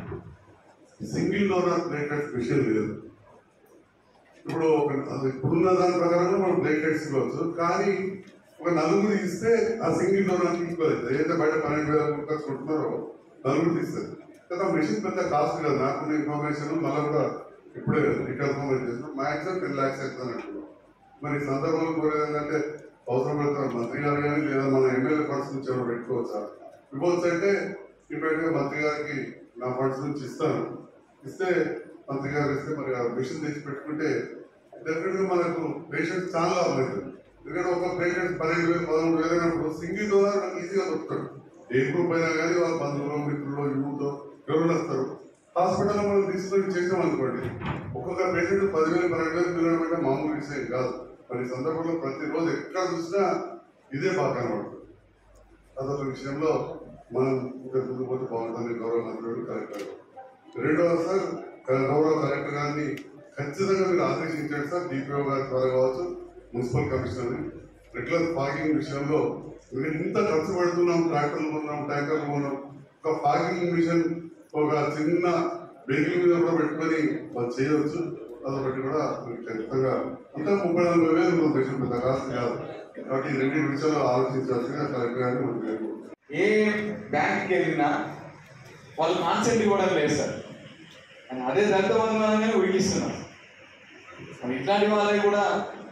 సింగిల్ డోనర్ ప్లేటెట్స్ విషయం లేదు ఇప్పుడు ఒక- అది ఇప్పుడున్న దాని ప్రకారంగా మనం ప్లేటెట్స్ ఇవ్వచ్చు కానీ ఒక నలుగురు ఇస్తే ఆ సింగిల్ డోనర్ తీసుకోలేదు ఏదైతే బయట పన్నెండు వేల రూపాయలు కొంటున్నారో నలుగురు ఇస్తారు కదా మెషిన్ పెద్ద కాస్ట్ కదా నాకున్న ఇన్ఫర్మేషన్ మళ్ళీ కూడా ఇప్పుడే రికన్ఫర్మేషన్ చేస్తున్నాం మాక్సిమం టెన్ ల్యాక్స్ అవుతుంది అంటున్నాం మరి ఈ సందర్భంలో కోరేది ఏంటంటే అవసరం పడుతున్న మంత్రి గారు కానీ లేదా మన ఎమ్మెల్యే ఫండ్స్ నుంచి ఎవరు పెట్టుకోవచ్చా ఇవ్వచ్చు అంటే ఇప్పటికే మంత్రి గారికి నా ఫండ్స్ నుంచి ఇస్తాను ఇస్తే మంత్రి గారు ఇస్తే మరి ఆ మిషన్ తెచ్చి పెట్టుకుంటే డెఫినెట్ గా మనకు పేషెంట్స్ చాలా అవుతుంది ఎందుకంటే ఒక పేషెంట్ పన్నెండు వేలు పదమూడు వేలు అయినప్పుడు సింగిల్ ద్వారా నాకు ఈజీగా దొరుకుతాడు ఏ గ్రూప్ అయినా కానీ వాళ్ళ బంధువులు మిత్రులు యూత్ ఎవరు వస్తారు హాస్పిటల్లో మనం తీసుకొని చేసాం అనుకోండి ఒక్కొక్క పేషెంట్ పదివేలు పన్నెండు వేలు పిల్లలు అంటే మామూలు విషయం కాదు మరి ఈ సందర్భంలో ప్రతిరోజు ఎక్కడ చూసినా ఇదే బాగా కనబడుతుంది అదొక విషయంలో మనం ఇంకా ముందు పోతే బాగుంటుంది గౌరవ మంత్రులు కలెక్టర్ రెండవ సార్ గౌరవ కలెక్టర్ గారిని ఖచ్చితంగా మీరు ఆదేశించండి సార్ డిపిఓ గారి ద్వారా కావచ్చు మున్సిపల్ కమిషనర్ రెగ్యులర్ ఫాగింగ్ విషయంలో మేము ఇంత ఖర్చు పెడుతున్నాం ట్రాక్టర్లు కొన్నాం ట్యాంకర్లు కొన్నాం ఒక ఫాగింగ్ మిషన్ ఒక చిన్న వెహికల్ మీద కూడా పెట్టుకొని వాళ్ళు చేయవచ్చు అదొకటి కూడా మీకు ఖచ్చితంగా ఇంకా ముప్పై నలభై వేలు మనం దేశం పెద్ద కాస్ట్ కాదు కాబట్టి ఈ రెండు విషయాలు ఆలోచించాల్సిందిగా కలెక్టర్ గారిని మనం కోరుకుంటున్నాం. ఏ బ్యాంక్కి వెళ్ళినా వాళ్ళు కాన్సెప్ట్ ఇవ్వడం లేదు సార్ కానీ అదే దళితబంధుగానే ఉడికిస్తున్నారు మరి ఇట్లాంటి వాళ్ళకి కూడా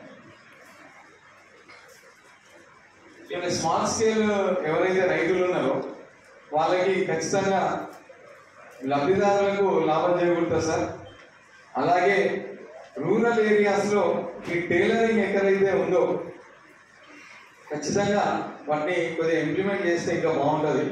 ఇలా స్మాల్ స్కేల్ ఎవరైతే రైతులు ఉన్నారో వాళ్ళకి ఖచ్చితంగా లబ్ధిదారులకు లాభం చేకూరుతుంది సార్ అలాగే రూరల్ ఏరియాస్లో ఈ టైలరింగ్ ఎక్కడైతే ఉందో ఖచ్చితంగా వాటిని కొద్దిగా ఇంప్లిమెంట్ చేస్తే ఇంకా బాగుంటుంది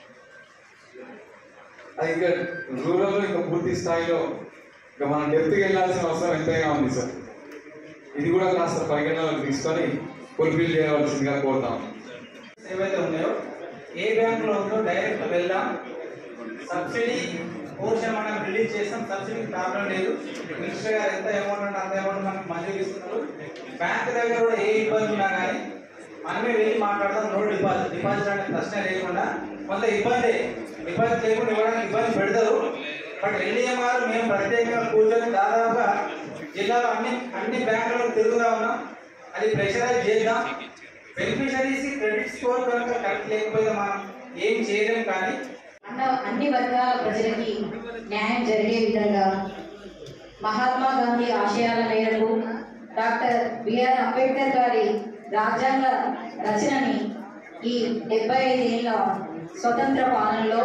అది ఇంకా రూరల్లో ఇంకా పూర్తి స్థాయిలో ఇంకా మనం డెప్త్కి వెళ్ళాల్సిన అవసరం ఎంతైనా ఉంది సార్ ఇది కూడా కాస్త పరిగణనలోకి తీసుకొని ఫుల్ఫిల్ చేయవలసిందిగా కోరుతాం ఏవైతే ఉన్నాయో ఏ బ్యాంకులో ఉందో డైరెక్ట్ వెళ్దాం సబ్సిడీ పోర్షన్ మనం రిలీజ్ చేస్తాం సబ్సిడీ ప్రాబ్లం లేదు మినిస్టర్ గారు ఎంత అమౌంట్ అంటే అంత అమౌంట్ మనకు మంజూరు ఇస్తున్నారు బ్యాంక్ దగ్గర కూడా ఏ ఇబ్బంది ఉన్నా కానీ మనమే వెళ్ళి మాట్లాడదాం నో డిపాజిట్ డిపాజిట్ అనే ప్రశ్న లేకుండా కొంత ఇబ్బంది డిపాజిట్ లేకుండా ఇవ్వడానికి ఇబ్బంది పెడతారు బట్ ఎల్డిఎంఆర్ మేము ప్రత్యేకంగా కూర్చొని దాదాపుగా జిల్లాలో అన్ని అన్ని బ్యాంకులలో తిరుగుతా ఉన్నాం అది ప్రెషరైజ్ చేద్దాం బెనిఫిషరీస్ క్రెడిట్ స్కోర్ కనుక కరెక్ట్ లేకపోతే మనం ఏం చేయలేం కానీ అన్న- అన్ని వర్గాల ప్రజలకి న్యాయం జరిగే విధంగా మహాత్మా గాంధీ ఆశయాల మేరకు డాక్టర్ బిఆర్ అంబేద్కర్ గారి రాజ్యాంగ రచనని ఈ డెబ్బై ఐదేళ్ల స్వతంత్ర పాలనలో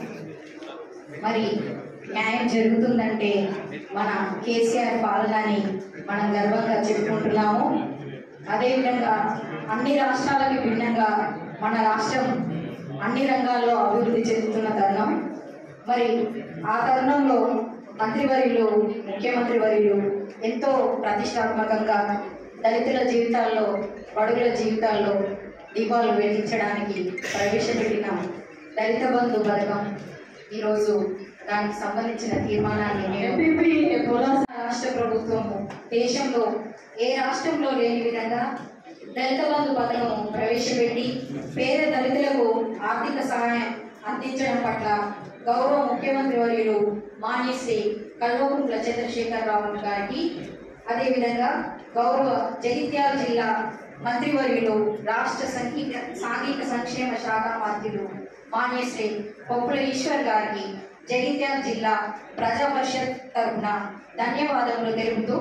మరి న్యాయం జరుగుతుందంటే మన కేసీఆర్ పాలనని మనం గర్వంగా చెప్పుకుంటున్నాము అదేవిధంగా అన్ని రాష్ట్రాలకి భిన్నంగా మన రాష్ట్రం అన్ని రంగాల్లో అభివృద్ధి చెందుతున్న తరుణం మరి ఆ తరుణంలో మంత్రివర్యులు ముఖ్యమంత్రి వర్యులు ఎంతో ప్రతిష్టాత్మకంగా దళితుల జీవితాల్లో బడుగుల జీవితాల్లో దీపాలు వెలిగించడానికి ప్రవేశపెట్టిన దళిత బంధు పథకం ఈరోజు దానికి సంబంధించిన తీర్మానాన్ని నేను ఎంపీపీ పోలాస రాష్ట్ర ప్రభుత్వము దేశంలో ఏ రాష్ట్రంలో లేని విధంగా దళిత బంధు పథకం ప్రవేశపెట్టి పేద దళితులకు ఆర్థిక సహాయం అందించడం పట్ల గౌరవ ముఖ్యమంత్రి వర్యులు మాన్యశ్రీ కల్వకుంట్ల చంద్రశేఖరరావు గారికి అదేవిధంగా గౌరవ జగిత్యాల జిల్లా మంత్రివర్యులు రాష్ట్ర సంఘిక సాంఘిక సంక్షేమ శాఖ మంత్రులు మాన్యశ్రీ పొప్పుల ఈశ్వర్ గారికి జగిత్యాల జిల్లా ప్రజా పరిషత్ తరఫున ధన్యవాదములు తెలుపుతూ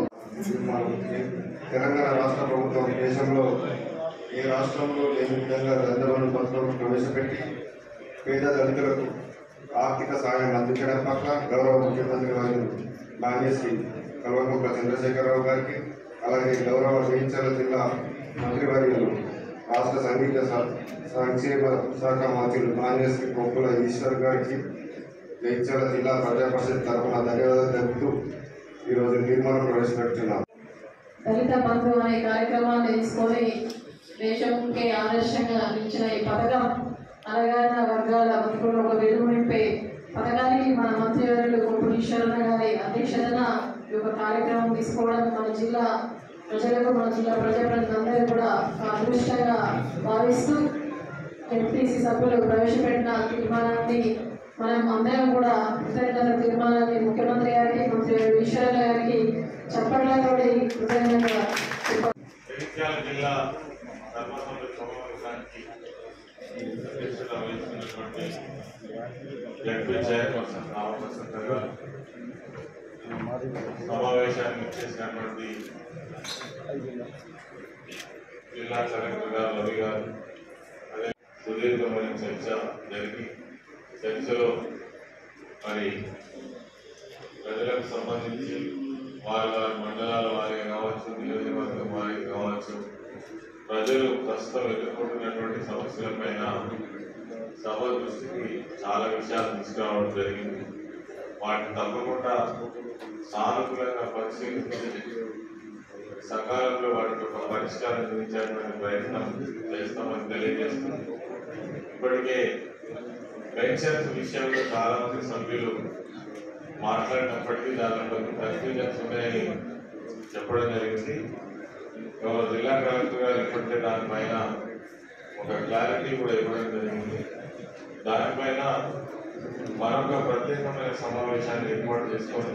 తెలంగాణ రాష్ట్ర ప్రభుత్వం దేశంలో ఏ రాష్ట్రంలో లేని విధంగా దళితబంధు పథకం ప్రవేశపెట్టి పేద దళితులకు ఆర్థిక సహాయం అందించడం పట్ల గౌరవ ముఖ్యమంత్రి వారు మాన్యశ్రీ కల్వకుంట్ల చంద్రశేఖరరావు గారికి అలాగే గౌరవ జయించాల జిల్లా మంత్రివర్యులు రాష్ట్ర సంగీత స- సంక్షేమ శాఖ మంత్రులు మాన్యశ్రీ కొప్పుల ఈశ్వర్ గారికి జయించాల జిల్లా ప్రజా పరిషత్ తరఫున ధన్యవాదాలు తెలుపుతూ ఈరోజు తీర్మానం ప్రవేశపెడుతున్నాం దళిత బంధు అనే కార్యక్రమాన్ని తీసుకొని దేశంకే ఆదర్శంగా నిలిచిన ఈ పథకం అలగారిన వర్గాల బతుకులు ఒక వెలుగు నింపే పథకానికి మన మంత్రివర్యులు కొప్పుడు ఈశ్వరన్న గారి అధ్యక్షతన ఈ యొక్క కార్యక్రమం తీసుకోవడం మన జిల్లా ప్రజలకు మన జిల్లా ప్రజాప్రతినిధులందరూ కూడా ఒక అదృష్టంగా భావిస్తూ ఎంపీసీ సభ్యులు ప్రవేశపెట్టిన తీర్మానాన్ని మనం అందరం కూడా కృతజ్ఞత తీర్మానాన్ని ముఖ్యమంత్రి గారికి మంత్రి ఈశ్వరన్న గారికి చప్పట్లతో కృతజ్ఞత జగిత్యాల జిల్లా ధర్మసభ సమావేశానికి అధ్యక్షత వహిస్తున్నటువంటి జడ్పీ చైర్పర్సన్ రామప్రసన్న గారు సమావేశానికి చేసినటువంటి జిల్లా కలెక్టర్ గారు రవి గారు అదే సుదీర్ఘమైన చర్చ జరిగి చర్చలో మరి ప్రజలకు సంబంధించి వారి వారి మండలాల వారికి కావచ్చు నియోజకవర్గం వారికి కావచ్చు ప్రజలు ప్రస్తుతం ఎదుర్కొంటున్నటువంటి సమస్యలపైన సభ దృష్టికి చాలా విషయాలు తీసుకురావడం జరిగింది వాటిని తప్పకుండా సానుకూలంగా పరిశీలించి సకాలంలో వాటికి ఒక పరిష్కారం చూపించేటువంటి ప్రయత్నం చేస్తామని తెలియజేస్తుంది ఇప్పటికే పెన్షన్స్ విషయంలో చాలా మంది సభ్యులు మాట్లాడినప్పటికీ దానిలో కొన్ని కన్ఫ్యూజన్స్ ఉన్నాయని చెప్పడం జరిగింది గౌరవ జిల్లా కలెక్టర్ గారు ఇప్పటికే దానిపైన ఒక క్లారిటీ కూడా ఇవ్వడం జరిగింది దానిపైన మరొక ప్రత్యేకమైన సమావేశాన్ని ఏర్పాటు చేసుకొని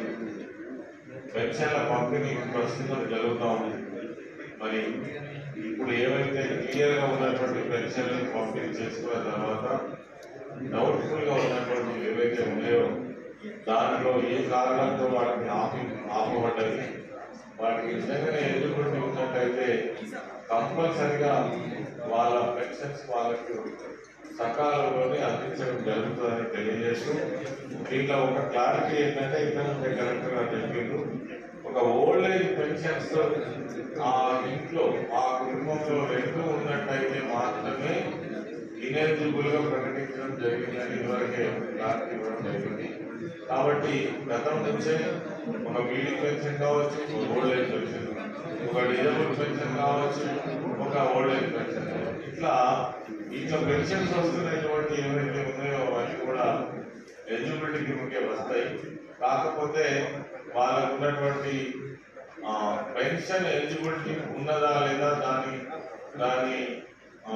పెన్షన్ల పంపిణీ ప్రస్తుతం జరుగుతూ ఉంది మరి ఇప్పుడు ఏవైతే క్లియర్ గా ఉన్నటువంటి పెన్షన్లను పంపిణీ చేసుకున్న తర్వాత డౌట్ఫుల్ గా ఉన్నటువంటి ఏవైతే ఉన్నాయో దానిలో ఏ కారణంతో వాటిని ఆపి ఆపబడ్డది వాటికి నిజంగానే ఎదుర్కొని ఉన్నట్టయితే కంపల్సరిగా వాళ్ళ పెన్షన్స్ వాళ్ళకు సకాలంలోనే అందించడం జరుగుతుందని తెలియజేస్తూ దీంట్లో ఒక క్లారిటీ ఏంటంటే ఇంతకుముందే కలెక్టర్ గారు చెప్పిండ్రు ఒక ఓల్డ్ ఏజ్ పెన్షన్స్ ఆ ఇంట్లో ఆ కుటుంబంలో రెండు ఉన్నట్టయితే మాత్రమే ఇనెలిజిబుల్ గా ప్రకటించడం జరిగిందని ఇదివరకే క్లారిటీ ఇవ్వడం జరిగింది కాబట్టి గతం నుంచే ఒక బీడీ పెన్షన్ కావచ్చు ఒక ఓల్డ్ ఏజ్ పెన్షన్ ఒక డిజబుల్ పెన్షన్ కావచ్చు ఒక ఓల్డ్ ఏజ్ పెన్షన్ కావచ్చు. ఇట్లా ఇట్లా పెన్షన్స్ వస్తున్నటువంటి ఏవైతే ఉన్నాయో అవన్నీ కూడా ఎలిజిబిలిటీ కిందకే వస్తాయి కాకపోతే వాళ్ళకు ఉన్నటువంటి ఆ, పెన్షన్ ఎలిజిబిలిటీ ఉన్నదా లేదా దాని దాని ఆ,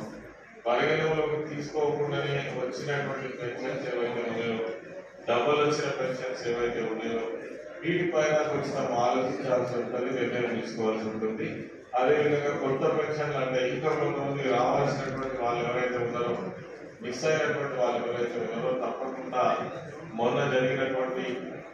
పరిగణలోకి తీసుకోకుండానే వచ్చినటువంటి పెన్షన్స్ ఏవైతే ఉన్నాయో డబ్బులు వచ్చిన పెన్షన్స్ ఏవైతే ఉన్నాయో వీటిపైన కొంచెం ఆలోచించాల్సి ఉంటుంది నిర్ణయం తీసుకోవాల్సి ఉంటుంది అదేవిధంగా కొత్త పెన్షన్లు అంటే ఇంకా కొంతమంది రావాల్సినటువంటి వాళ్ళు ఎవరైతే ఉన్నారో మిస్ అయినటువంటి వాళ్ళు ఎవరైతే ఉన్నారో తప్పకుండా మొన్న జరిగినటువంటి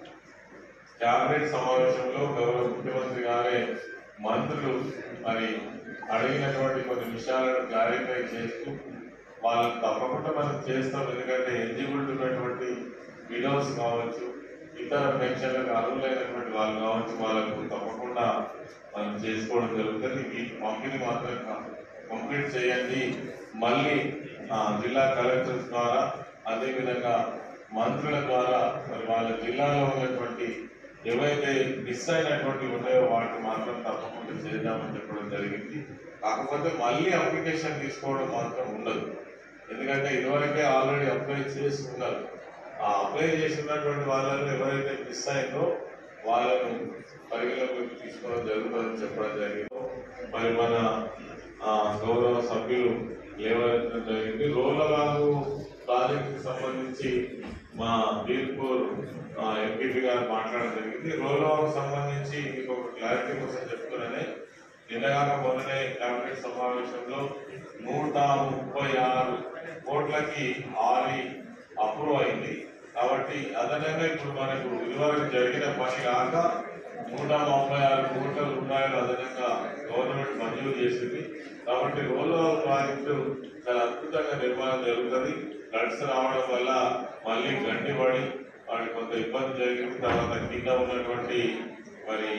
క్యాబినెట్ సమావేశంలో గౌరవ ముఖ్యమంత్రి గారే మంత్రులు మరి అడిగినటువంటి కొన్ని విషయాలను క్లారిఫై చేస్తూ వాళ్ళు తప్పకుండా మనం చేస్తాం ఎందుకంటే ఎలిజిబుల్ ఉన్నటువంటి విడోస్ కావచ్చు ఇతర పెన్షన్లకు అర్హులైనటువంటి వాళ్ళు కావచ్చు వాళ్ళకు తప్పకుండా మనం చేసుకోవడం జరుగుతుంది ఈ పంపిణీ మాత్రం కంప్లీట్ చేయండి మళ్ళీ ఆ, జిల్లా కలెక్టర్స్ ద్వారా అదేవిధంగా మంత్రుల ద్వారా మరి వాళ్ళ జిల్లాలో ఉన్నటువంటి ఏవైతే మిస్ అయినటువంటి ఉన్నాయో వాటిని మాత్రం తప్పకుండా చేద్దామని చెప్పడం జరిగింది కాకపోతే మళ్ళీ అప్లికేషన్ తీసుకోవడం మాత్రం ఉండదు ఎందుకంటే ఇదివరకే ఆల్రెడీ అప్లై చేసి ఉన్నారు ఆ అప్లై చేసినటువంటి వాళ్ళని ఎవరైతే మిస్ అయిందో వాళ్ళను పరిగణలోకి తీసుకోవడం జరుగుతుందని చెప్పడం జరిగింది మరి మన ఆ, గౌరవ సభ్యులు లేవనెత్తడం జరిగింది రోలరాంగు ప్రాజెక్టుకి సంబంధించి మా బీర్పూర్ ఎంపీపీ గారు మాట్లాడడం జరిగింది రోలరాంగ్ సంబంధించి మీకు ఒక క్లారిటీ కోసం చెప్తున్నానే నిన్నగాక మొన్ననే కేబినెట్ సమావేశంలో నూట ముప్పై ఆరు కోట్లకి ఆరి అప్రూవ్ అయింది కాబట్టి అదనంగా ఇప్పుడు మనకు ఇదివరకు జరిగిన పని కాక నూట ముప్పై ఆరు కోట్ల రూపాయలు అదనంగా గవర్నమెంట్ మంజూరు చేసింది కాబట్టి రోలో ప్రాజెక్టు చాలా అద్భుతంగా నిర్మాణం జరుగుతుంది ఫ్లడ్స్ రావడం వల్ల మళ్ళీ గండి పడి వాడికి కొంత ఇబ్బంది జరిగింది తర్వాత కింద ఉన్నటువంటి మరి కొంత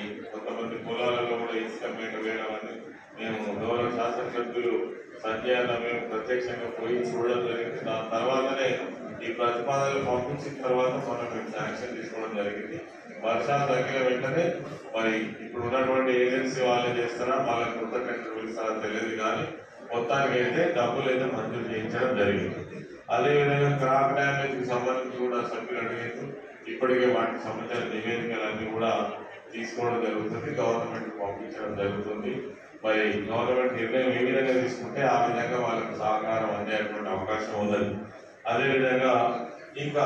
కొంతమంది పొలాలలో కూడా ఇసుక మేట వేయడం అని మేము గౌరవ శాసనసభ్యులు సంజయ్ అన్న మేము ప్రత్యక్షంగా పోయి చూడడం జరిగింది దాని తర్వాతనే ఈ ప్రతిపాదనలు పంపించిన తర్వాత మనం మేము శాంక్షన్ తీసుకోవడం జరిగింది వర్షాలు తగ్గిన వెంటనే మరి ఇప్పుడు ఉన్నటువంటి ఏజెన్సీ వాళ్ళే చేస్తారా వాళ్ళ కొత్త టెండర్ పిలుస్తారా తెలియదు కానీ మొత్తానికి అయితే డబ్బులు అయితే మంజూరు చేయించడం జరిగింది అదేవిధంగా క్రాప్ డ్యామేజ్ కి సంబంధించి కూడా సభ్యులు అడిగారు ఇప్పటికే వాటికి సంబంధించిన నివేదికలన్నీ కూడా తీసుకోవడం జరుగుతుంది గవర్నమెంట్ పంపించడం జరుగుతుంది మరి గవర్నమెంట్ నిర్ణయం ఏ విధంగా తీసుకుంటే ఆ విధంగా వాళ్ళకి సహకారం అందేటువంటి అవకాశం ఉన్నది అదేవిధంగా ఇంకా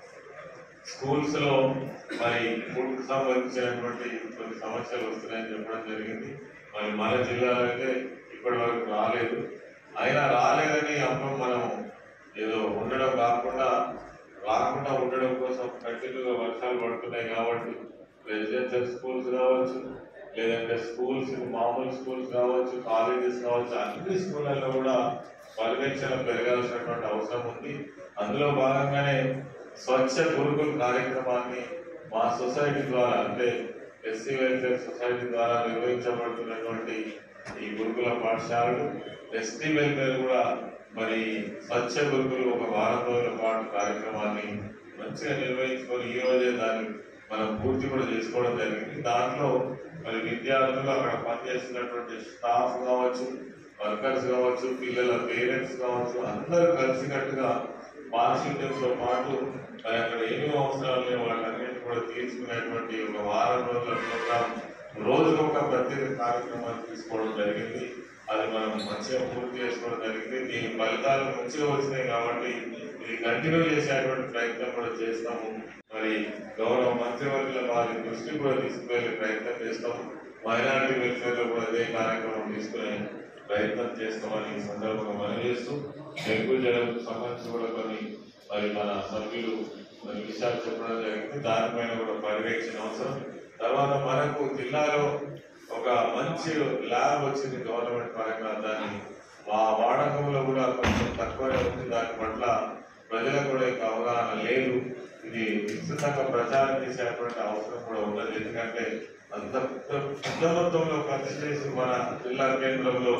స్కూల్స్ లో మరి ఫుడ్ కు సంబంధించినటువంటి కొన్ని సమస్యలు వస్తున్నాయని చెప్పడం జరిగింది మరి మన జిల్లాలో అయితే ఇప్పటి వరకు రాలేదు అయినా రాలేదని అప్పుడు మనం ఏదో ఉండడం కాకుండా రాకుండా ఉండడం కోసం కంటిన్యూగా వర్షాలు పడుతున్నాయి కాబట్టి రెసిడెన్షియల్ స్కూల్స్ కావచ్చు లేదంటే స్కూల్స్ మామూలు స్కూల్స్ కావచ్చు కాలేజెస్ కావచ్చు అన్ని స్కూళ్ళల్లో కూడా పర్యవేక్షణ పెరగాల్సినటువంటి అవసరం ఉంది అందులో భాగంగానే స్వచ్ఛ గురుకుల కార్యక్రమాన్ని మా సొసైటీ ద్వారా అంటే ఎస్సీ వెల్ఫేర్ సొసైటీ ద్వారా నిర్వహించబడుతున్నటువంటి ఈ గురుకుల పాఠశాలలు ఎస్టీ వెల్ఫేర్ కూడా మరి స్వచ్ఛ గురుకులు ఒక వారం రోజుల పాటు కార్యక్రమాన్ని మంచిగా నిర్వహించుకొని ఈ రోజే దాన్ని మనం పూర్తి కూడా చేసుకోవడం జరిగింది దాంట్లో మరి విద్యార్థులు అక్కడ పనిచేస్తున్నటువంటి స్టాఫ్ కావచ్చు వర్కర్స్ కావచ్చు పిల్లల పేరెంట్స్ కావచ్చు అందరూ కలిసికట్టుగా పారిశుద్ధ్యంతో పాటు మరి అక్కడ ఏమేమి అవసరాలు లేవు వాటన్నిటి కూడా తీర్చుకునేటువంటి ఒక వారం రోజుల ప్రోగ్రామ్ రోజుకు ఒక ప్రత్యేక కార్యక్రమాన్ని తీసుకోవడం జరిగింది అది మనం మంచిగా పూర్తి చేసుకోవడం జరిగింది దీని ఫలితాలు మంచిగా వచ్చినాయి కాబట్టి ఇది కంటిన్యూ చేసేటువంటి ప్రయత్నం కూడా చేస్తాము మరి గౌరవ మంత్రివర్యుల వారి దృష్టి కూడా తీసుకువెళ్ళే ప్రయత్నం చేస్తాము మైనారిటీ వెల్ఫేర్ లో కూడా అదే కార్యక్రమం తీసుకునే ప్రయత్నం చేస్తామని ఈ సందర్భంగా మనం చేస్తూ డెంగ్యూ జ్వరంకు సంబంధించి కూడా కొన్ని మరి మన సభ్యులు కొన్ని విషయాలు చెప్పడం జరిగింది దానిపైన కూడా పర్యవేక్షణ అవసరం తర్వాత మనకు జిల్లాలో ఒక మంచి ల్యాబ్ వచ్చింది గవర్నమెంట్ పరంగా దాన్ని ఆ వాడకంలో కూడా కొంచెం తక్కువనే ఉంది దాని పట్ల ప్రజలకు కూడా ఇంకా అవగాహన లేదు ఇది విస్తృతంగా ప్రచారం చేసేటువంటి అవసరం కూడా ఉన్నది ఎందుకంటే అంత పెద్ద పెద్ద మొత్తంలో ఖర్చు చేసి మన జిల్లా కేంద్రంలో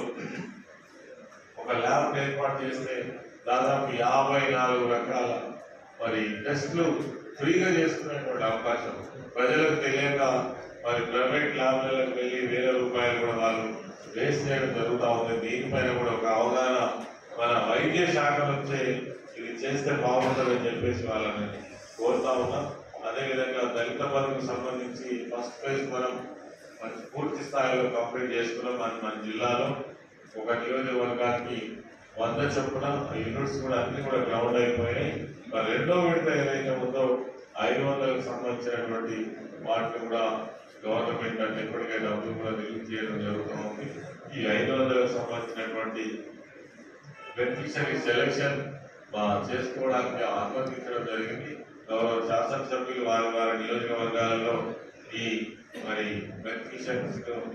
ఒక ల్యాబ్ ఏర్పాటు చేస్తే దాదాపు యాభై నాలుగు రకాల మరి టెస్టులు ఫ్రీగా చేసుకునేటువంటి అవకాశం ప్రజలకు తెలియక మరి ప్రైవేట్ ల్యాబ్లకు వెళ్ళి వేల రూపాయలు కూడా వాళ్ళు వేస్ట్ చేయడం జరుగుతూ ఉంది దీనిపైన కూడా ఒక అవగాహన మన వైద్య శాఖ నుంచే ఇది చేస్తే బాగుంటుందని చెప్పేసి వాళ్ళని కోరుతా ఉన్నాం అదేవిధంగా దళిత బంధుకు సంబంధించి ఫస్ట్ ఫేజ్ మనం మన పూర్తి స్థాయిలో కంప్లీట్ చేసుకున్నాం మన మన జిల్లాలో ఒక నియోజకవర్గానికి వంద చొప్పున యూనిట్స్ కూడా అన్ని కూడా గ్రౌండ్ అయిపోయినాయి మరి రెండో విడత ఏదైతే ఉందో ఐదు వందలకు సంబంధించినటువంటి వాటిని కూడా గవర్నమెంట్ అంటే ఇప్పటికైతే డబ్బులు కూడా రిలీజ్ చేయడం జరుగుతుంది ఈ ఐదు వందలకు సంబంధించినటువంటి బెనిఫిషరీ సెలక్షన్ మా చేసుకోవడానికి అనుమతించడం జరిగింది గౌరవ శాసనసభ్యులు వారి వారి నియోజకవర్గాలలో ఈ మరి బెనిఫిషరీస్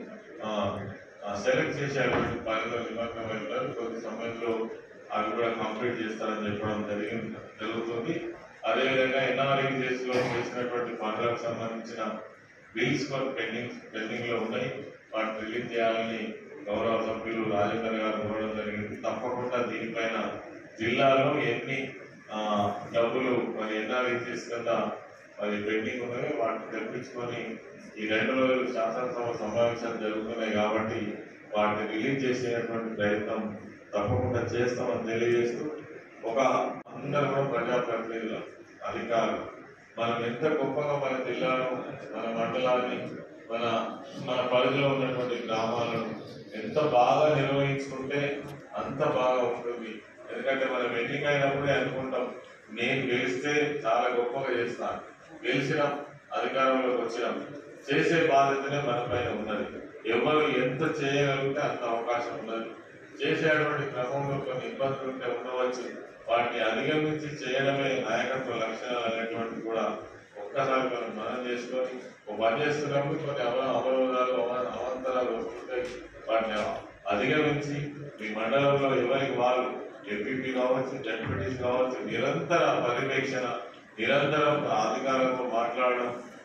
సెలెక్ట్ చేసేటువంటి పనిలో నిమగ్నమై ఉన్నారు కొద్ది సమయంలో అవి కూడా కంప్లీట్ చేస్తారని చెప్పడం జరిగింది జరుగుతుంది అదేవిధంగా ఎన్ఆర్ఈజెస్ లో చేసినటువంటి పనులకు సంబంధించిన బిల్స్ కూడా పెండింగ్ పెండింగ్ లో ఉన్నాయి వాటిని రిలీజ్ చేయాలని గౌరవ సభ్యులు రాజేందర్ గారు కోరడం జరిగింది తప్పకుండా దీనిపైన జిల్లాలో ఎన్ని ఆ, డబ్బులు మరి ఎన్ఆర్ఈజెస్ కింద మరి పెండింగ్ ఉన్నవి వాటిని తెప్పించుకొని ఈ రెండు రోజులు శాసనసభ సమావేశాలు జరుగుతున్నాయి కాబట్టి వాటిని రిలీజ్ చేసేటువంటి ప్రయత్నం తప్పకుండా చేస్తామని తెలియజేస్తూ ఒక అందరూ కూడా ప్రజాప్రతినిధులు అధికారులు మనం ఎంత గొప్పగా మన జిల్లాను మన మండలాన్ని మన మన పరిధిలో ఉన్నటువంటి గ్రామాలను ఎంత బాగా నిర్వహించుకుంటే అంత బాగా ఉంటుంది ఎందుకంటే మనం ఎన్నిక అయినప్పుడే అనుకుంటాం నేను గెలిస్తే చాలా గొప్పగా చేస్తాను గెలిచినాం అధికారంలోకి వచ్చినాం చేసే బాధ్యతనే మన పైన ఉన్నది ఎవరు ఎంత చేయగలిగితే అంత అవకాశం ఉన్నది చేసేటువంటి క్రమంలో కొన్ని ఇబ్బందులు ఉంటే ఉండవచ్చు వాటిని అధిగమించి చేయడమే నాయకత్వ లక్షణాలు అనేటువంటి కూడా ఒక్కసారి మనం మనం చేసుకొని ఒక పని చేస్తున్నప్పుడు కొన్ని అవ అవరోధాలు అవ- అవాంతరాలు వస్తుంటాయి వాటిని అధిగమించి మీ మండలంలో ఎవరికి వాళ్ళు ఎంపీపీ కావచ్చు జడ్పీటీస్ కావచ్చు నిరంతర పర్యవేక్షణ నిరంతరం అధికారులతో మాట్లాడడం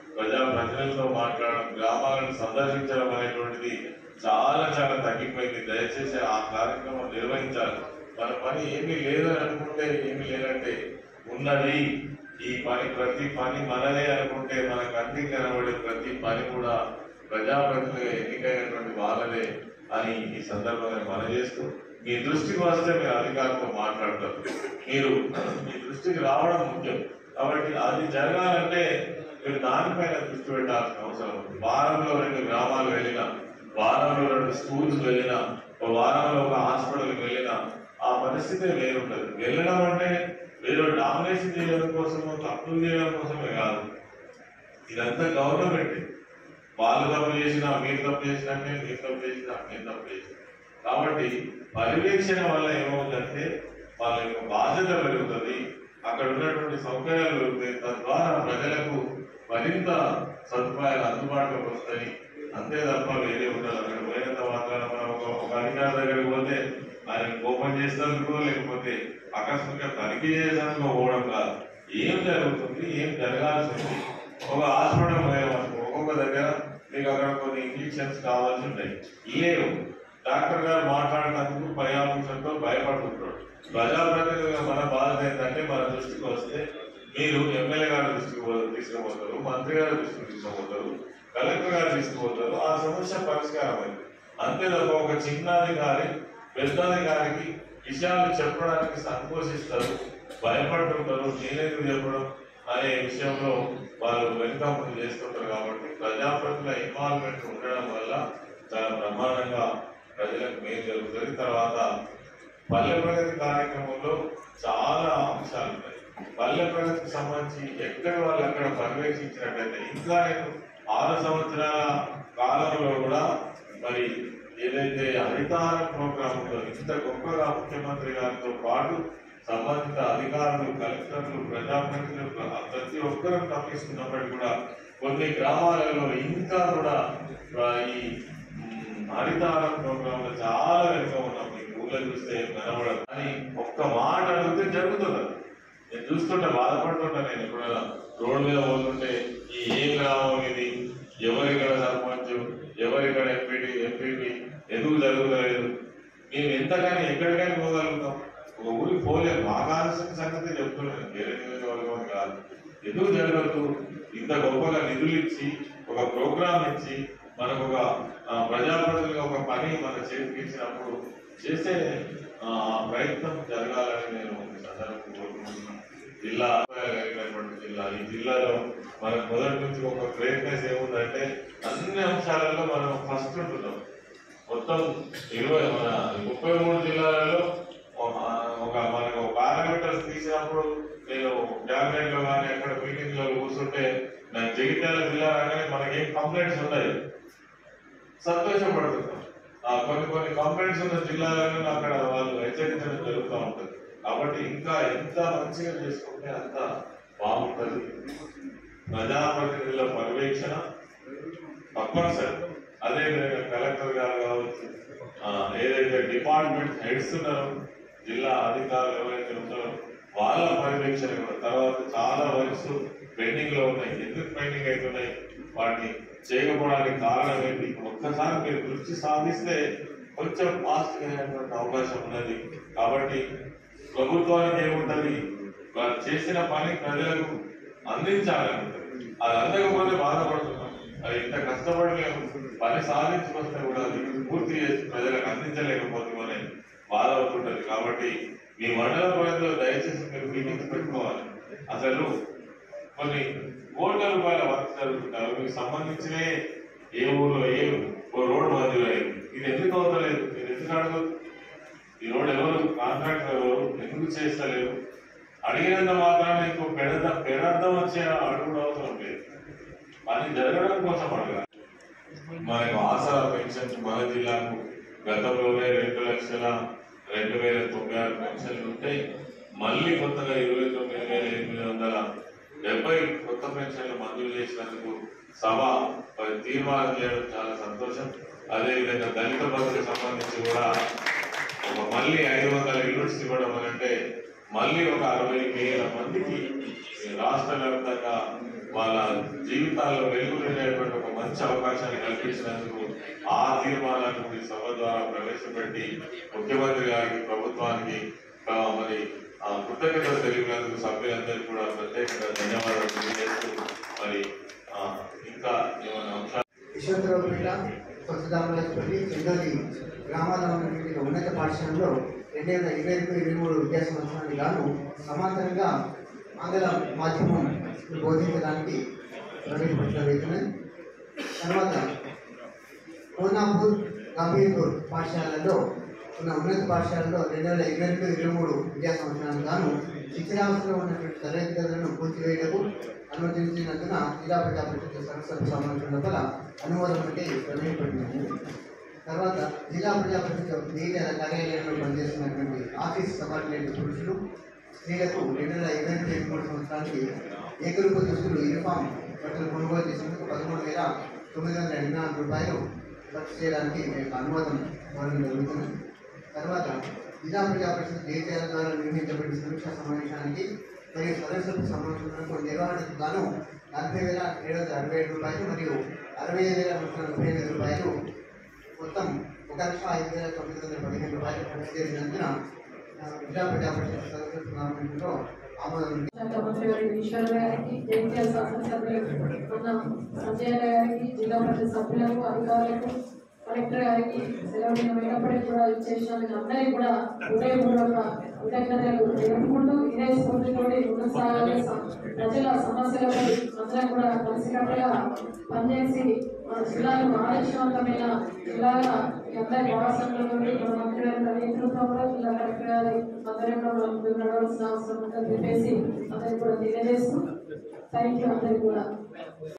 ప్రజా ప్రతినిధులతో మాట్లాడడం గ్రామాలను సందర్శించడం అనేటువంటిది చాలా చాలా తగ్గిపోయింది దయచేసి ఆ కార్యక్రమం నిర్వహించాలి మన పని ఏమీ లేదని అనుకుంటే ఏమీ లేదంటే ఉన్నది ఈ పని ప్రతి పని మనదే అనుకుంటే మన కంటికి కనబడే ప్రతి పని కూడా ప్రజాప్రతినిధులు ఎన్నికైనటువంటి వాళ్ళదే అని ఈ సందర్భంగా మనం చేస్తూ మీ దృష్టికి వస్తే మీరు అధికారులతో మాట్లాడతారు మీరు మీ దృష్టికి రావడం ముఖ్యం కాబట్టి అది జరగాలంటే మీరు దానిపైన దృష్టి పెట్టాల్సిన అవసరం ఉంది వారంలో రెండు గ్రామాలు వెళ్ళినా వారంలో రెండు స్కూల్స్ వెళ్ళినా ఒక వారంలో ఒక హాస్పిటల్కి వెళ్ళినా ఆ పరిస్థితి వేరుంటది వెళ్ళడం అంటే వేరే డామినేషన్ చేయడం కోసమో తప్పులు చేయడం కోసమే కాదు ఇదంతా గవర్నమెంట్ వాళ్ళు తప్పు చేసినా మీరు తప్పు చేసినట్టే మీరు తప్పు చేసినా నేను తప్పు చేసిన కాబట్టి పర్యవేక్షణ వల్ల ఏమవుతుందంటే వాళ్ళ యొక్క బాధ్యత పెరుగుతుంది అక్కడ ఉన్నటువంటి సౌకర్యాలు పెరుగుతాయి తద్వారా ప్రజలకు మరింత సదుపాయాలు అందుబాటులోకి వస్తాయి అంతే తప్ప వేరే ఉండదు అక్కడ పోయినంత మాత్రాన మనం ఒక ఒక అధికారి దగ్గరికి పోతే ఆయన కోపం చేసేందుకు లేకపోతే ఆకస్మిక తనిఖీ చేసేందుకు పోవడం కాదు ఏం జరుగుతుంది ఏం జరగాల్సి ఉంది ఒక హాస్పిటల్ పోయామనుకో ఒక్కొక్క దగ్గర మీకు అక్కడ కొన్ని ఇంజక్షన్స్ కావాల్సి ఉంటాయి లేవు డాక్టర్ గారు మాట్లాడినందుకు భయాంశంతో భయపడుతుంటాడు ప్రజాప్రతినిధిగా మన బాధ్యత ఏంటంటే మన దృష్టికి వస్తే మీరు ఎమ్మెల్యే గారి దృష్టికి పో- తీసుకుపోతారు మంత్రి గారి దృష్టికి తీసుకుపోతారు కలెక్టర్ గారు తీసుకుపోతారు ఆ సమస్య పరిష్కారం అయింది అంతే తప్ప ఒక చిన్న అధికారి పెద్ద అధికారికి విషయాలు చెప్పడానికి సంకోచిస్తారు భయపడుతుంటారు నేనేందుకు చెప్పడం అనే విషయంలో వాళ్ళు వెనుకంపులు చేస్తుంటారు కాబట్టి ప్రజాప్రతినిధుల ఇన్వాల్వ్మెంట్ ఉండడం వల్ల చాలా బ్రహ్మాండంగా ప్రజలకు మేలు జరుగుతుంది తర్వాత పల్లె ప్రగతి కార్యక్రమంలో చాలా అంశాలు ఉన్నాయి పల్లె ప్రగతికి సంబంధించి ఎక్కడ వాళ్ళు అక్కడ పర్యవేక్షించినట్లయితే ఇంకా నేను ఆరు సంవత్సరాల కాలంలో కూడా మరి ఏదైతే హరితహారం ప్రోగ్రామ్ ఉందో ఇంత గొప్పగా ముఖ్యమంత్రి గారితో పాటు సంబంధిత అధికారులు కలెక్టర్లు ప్రజాప్రతినిధులు ప్రతి ఒక్కరూ తప్పిస్తున్నప్పటికీ కూడా కొన్ని గ్రామాలలో ఇంకా కూడా ఆ, ఈ మ్, హరితహారం ప్రోగ్రామ్ లో చాలా వెనుక ఉన్నాం ఈ ఊళ్ళో చూస్తే ఏం కనబడదు కానీ ఒక్క మాట అడిగితే జరుగుతుంది అది. నేను చూస్తుంటా బాధపడుతుంటా నేను ఎప్పుడైనా రోడ్డు మీద పోతుంటే ఈ ఏ గ్రామం ఇది ఎవరిక్కడ సర్పంచ్ ఎవరిక్కడ ఎంపీటీ ఎంపీపీ ఎందుకు జరుగుతలేదు మేము ఎంతగానో ఎక్కడికైనా పోగలుగుతాం ఒక ఊరికి పోలేము మా కావాల్సిన సంగతి చెప్తున్నాను వేరే నియోజకవర్గం అని కాదు ఎందుకు జరగదు ఇంత గొప్పగా నిధులు ఇచ్చి ఒక ప్రోగ్రామ్ ఇచ్చి మనకు ఒక ఆ, ప్రజాప్రతినిధిగా ఒక పని మన చేతికి ఇచ్చినప్పుడు చేసే ఆ, ప్రయత్నం జరగాలని నేను ఈ సందర్భంగా కోరుకుంటున్నాను జిల్లా కలిగినటువంటి జిల్లా ఈ జిల్లాలో మనకు మొదటి నుంచి ఒక గ్రేట్నెస్ ఏముందంటే అన్ని అంశాలలో మనం ఫస్ట్ ఉంటున్నాం మొత్తం ఇరవై మన ముప్పై మూడు జిల్లాలలో ఒక ఒక మనకు పారామీటర్స్ తీసినప్పుడు నేను క్యాబినెట్ లో కానీ అక్కడ మీటింగ్ లో కూర్చుంటే నాకు జగిత్యాల జిల్లా రాగానే మనకేం కంప్లైంట్స్ ఉన్నాయి సంతోషపడుతున్నాం ఆ కొన్ని కొన్ని కంప్లైంట్స్ ఉన్న జిల్లాలను అక్కడ వాళ్ళు హెచ్చరించడం జరుగుతూ ఉంటుంది కాబట్టి ఇంకా ఎంత మంచిగా చేసుకుంటే అంత బాగుంటుంది ప్రజాప్రతినిధుల పర్యవేక్షణ తప్పనిసరి అదే విధంగా కలెక్టర్ గారు కావచ్చు ఆ, ఏదైతే డిపార్ట్మెంట్ హెడ్స్ ఉన్నారో జిల్లా అధికారులు ఎవరైతే ఉన్నారో వాళ్ళ పర్యవేక్షణ కూడా తర్వాత చాలా వర్క్స్ పెండింగ్ లో ఉన్నాయి ఎందుకు పెండింగ్ అవుతున్నాయి వాటిని చేయకపోవడానికి కారణం ఏంటి ఒక్కసారి మీరు దృష్టి సాధిస్తే కొంచెం ఫాస్ట్ అయ్యేటువంటి అవకాశం ఉన్నది కాబట్టి ప్రభుత్వానికి ఏముంటది వాళ్ళు చేసిన పని ప్రజలకు అందించాలని ఉంటుంది అది అందకపోతే బాధపడుతున్నాం అది ఇంత కష్టపడి మేము పని సాధించుకొస్తే కూడా అది పూర్తి చేసి ప్రజలకు అందించలేకపోతున్నామని బాధ అవుతుంటది కాబట్టి మీ మండల పరిధిలో దయచేసి మీరు మీటింగ్స్ పెట్టుకోవాలి అసలు కొన్ని కోట్ల రూపాయల వర్క్ జరుగుతుంటారు మీకు సంబంధించిన ఏ ఊర్లో ఏ ఓ రోడ్డు మంజూరు అయింది ఇది ఎందుకు అవుతలేదు మీరు ఎందుకు అడగదు ఈ రోడ్ ఎవరు కాంట్రాక్టర్ ఎవరు ఎందుకు చేస్తలేరు అడిగినంత మాత్రాన ఇంకో పెడద పెడర్థం వచ్చే అడుగుడు అవసరం లేదు పని జరగడం కోసం అడగాలి మనకు ఆసరా పెన్షన్ మన జిల్లాకు గతంలోనే రెండు లక్షల రెండు వేల తొంభై ఆరు పెన్షన్లు ఉంటాయి మళ్ళీ కొత్తగా ఇరవై తొమ్మిది వేల ఎనిమిది వందల డెబ్బై కొత్త పెన్షన్లు మంజూరు చేసినందుకు సభ మరి తీర్మానం చేయడం చాలా సంతోషం అదేవిధంగా దళిత బంధుకు సంబంధించి కూడా ఒక మళ్ళీ ఐదు వందల యూనిట్స్ ఇవ్వడం అని అంటే మళ్ళీ ఒక అరవై వేల మందికి ఈ రాష్ట్ర వ్యాప్తంగా వాళ్ళ జీవితాల్లో వెలుగునేటువంటి ఒక మంచి అవకాశాన్ని కల్పించినందుకు ఆ తీర్మానాన్ని ఈ సభ ద్వారా ప్రవేశపెట్టి ముఖ్యమంత్రి గారికి ప్రభుత్వానికి ఆ, మరి ఆ కృతజ్ఞతలు తెలిపినందుకు సభ్యులందరికీ కూడా ప్రత్యేకంగా ధన్యవాదాలు తెలియజేస్తూ మరి ఆ, ఇంకా ఏమైనా అంశాలు యశవంతరావుపేట కొత్తదామలపల్లి చెందోలి గ్రామాల్లో ఉన్నటువంటి ఉన్నత పాఠశాలలో రెండు వేల ఇరవై రెండు ఇరవై మూడు విద్యా సంవత్సరానికి గాను సమాంతరంగా ఆంగ్ల మాధ్యమం బోధించడానికి ప్రవేశపెట్టబోతున్నది తర్వాత కోనాపూర్ గంభీర్పూర్ పాఠశాలలో ఉన్న ఉన్నత పాఠశాలలో రెండు వేల ఇరవై రెండు ఇరవై మూడు విద్యా సంవత్సరానికి గాను శిక్షణావస్థలో ఉన్నటువంటి తరగతి గదులను పూర్తివేయటకు అనుమతించినందున జిల్లా ప్రజా పరిషత్ సరస్వతి సమావేశం లోపల అనుమోదం అంటే ప్రవేశపెట్టింది తర్వాత జిల్లా ప్రజా పరిషత్ నీటి కార్యాలయంలో పనిచేస్తున్నటువంటి ఆఫీస్ సబార్డినేట్ పురుషులు స్త్రీలకు రెండు వేల ఇరవై రెండు ఇరవై మూడు సంవత్సరానికి ఏకరూప దుస్తులు యూనిఫామ్ బట్టలు కొనుగోలు చేసినందుకు పదమూడు వేల తొమ్మిది వందల ఎనభై నాలుగు రూపాయలు ఖర్చు చేయడానికి మీకు అనుమోదం ఇవ్వడం జరుగుతుంది తర్వాత జిల్లా ప్రజా పరిషత్ జేటీఆర్ ద్వారా నిర్మించబడిన సమీక్షా సమావేశానికి మరియు సదస్సులకు సంబంధించినందుకు నిర్వహణకు గాను నలభై వేల ఏడు వందల అరవై ఏడు రూపాయలు మరియు అరవై ఐదు వేల నూట నలభై ఎనిమిది రూపాయలు మొత్తం ఒక లక్ష ఐదు వేల తొమ్మిది వందల పదిహేను రూపాయలు ఖర్చు చేసినందున ఆ, జిల్లా ప్రజా పరిషత్ సదస్సు సమావేశంలో ఆమోదం శాఖ మంత్రి గారికి ఈశ్వర్ గారికి జగిత్యాల శాసనసభ్యులు ఉన్న సంజయ్ గారికి జిల్లా పరిషత్ సభ్యులకు అధికారులకు కలెక్టర్ గారికి సెలవు దినం అయినప్పటికీ కూడా ఇచ్చేసిన అందరికీ కూడా హృదయపూర్వక కృతజ్ఞతలు తెలుపుకుంటూ ఇదే స్ఫూర్తితోటి ముందుకు సాగాలి స- ప్రజల సమస్యలపై అందరం కూడా కలిసికట్టుగా పనిచేసి మన జిల్లాను ఆదర్శవంతమైన జిల్లాగా ఈ అందరి భాగస్వామ్యం నుండి మన మంత్రి గారి నేతృత్వంలో జిల్లా కలెక్టర్ గారి ఆధ్వర్యంలో మనం ముందుకు నడవలసిన అవసరం ఉందని చెప్పేసి అందరికీ కూడా తెలియజేస్తూ థ్యాంక్ యూ అందరికీ కూడా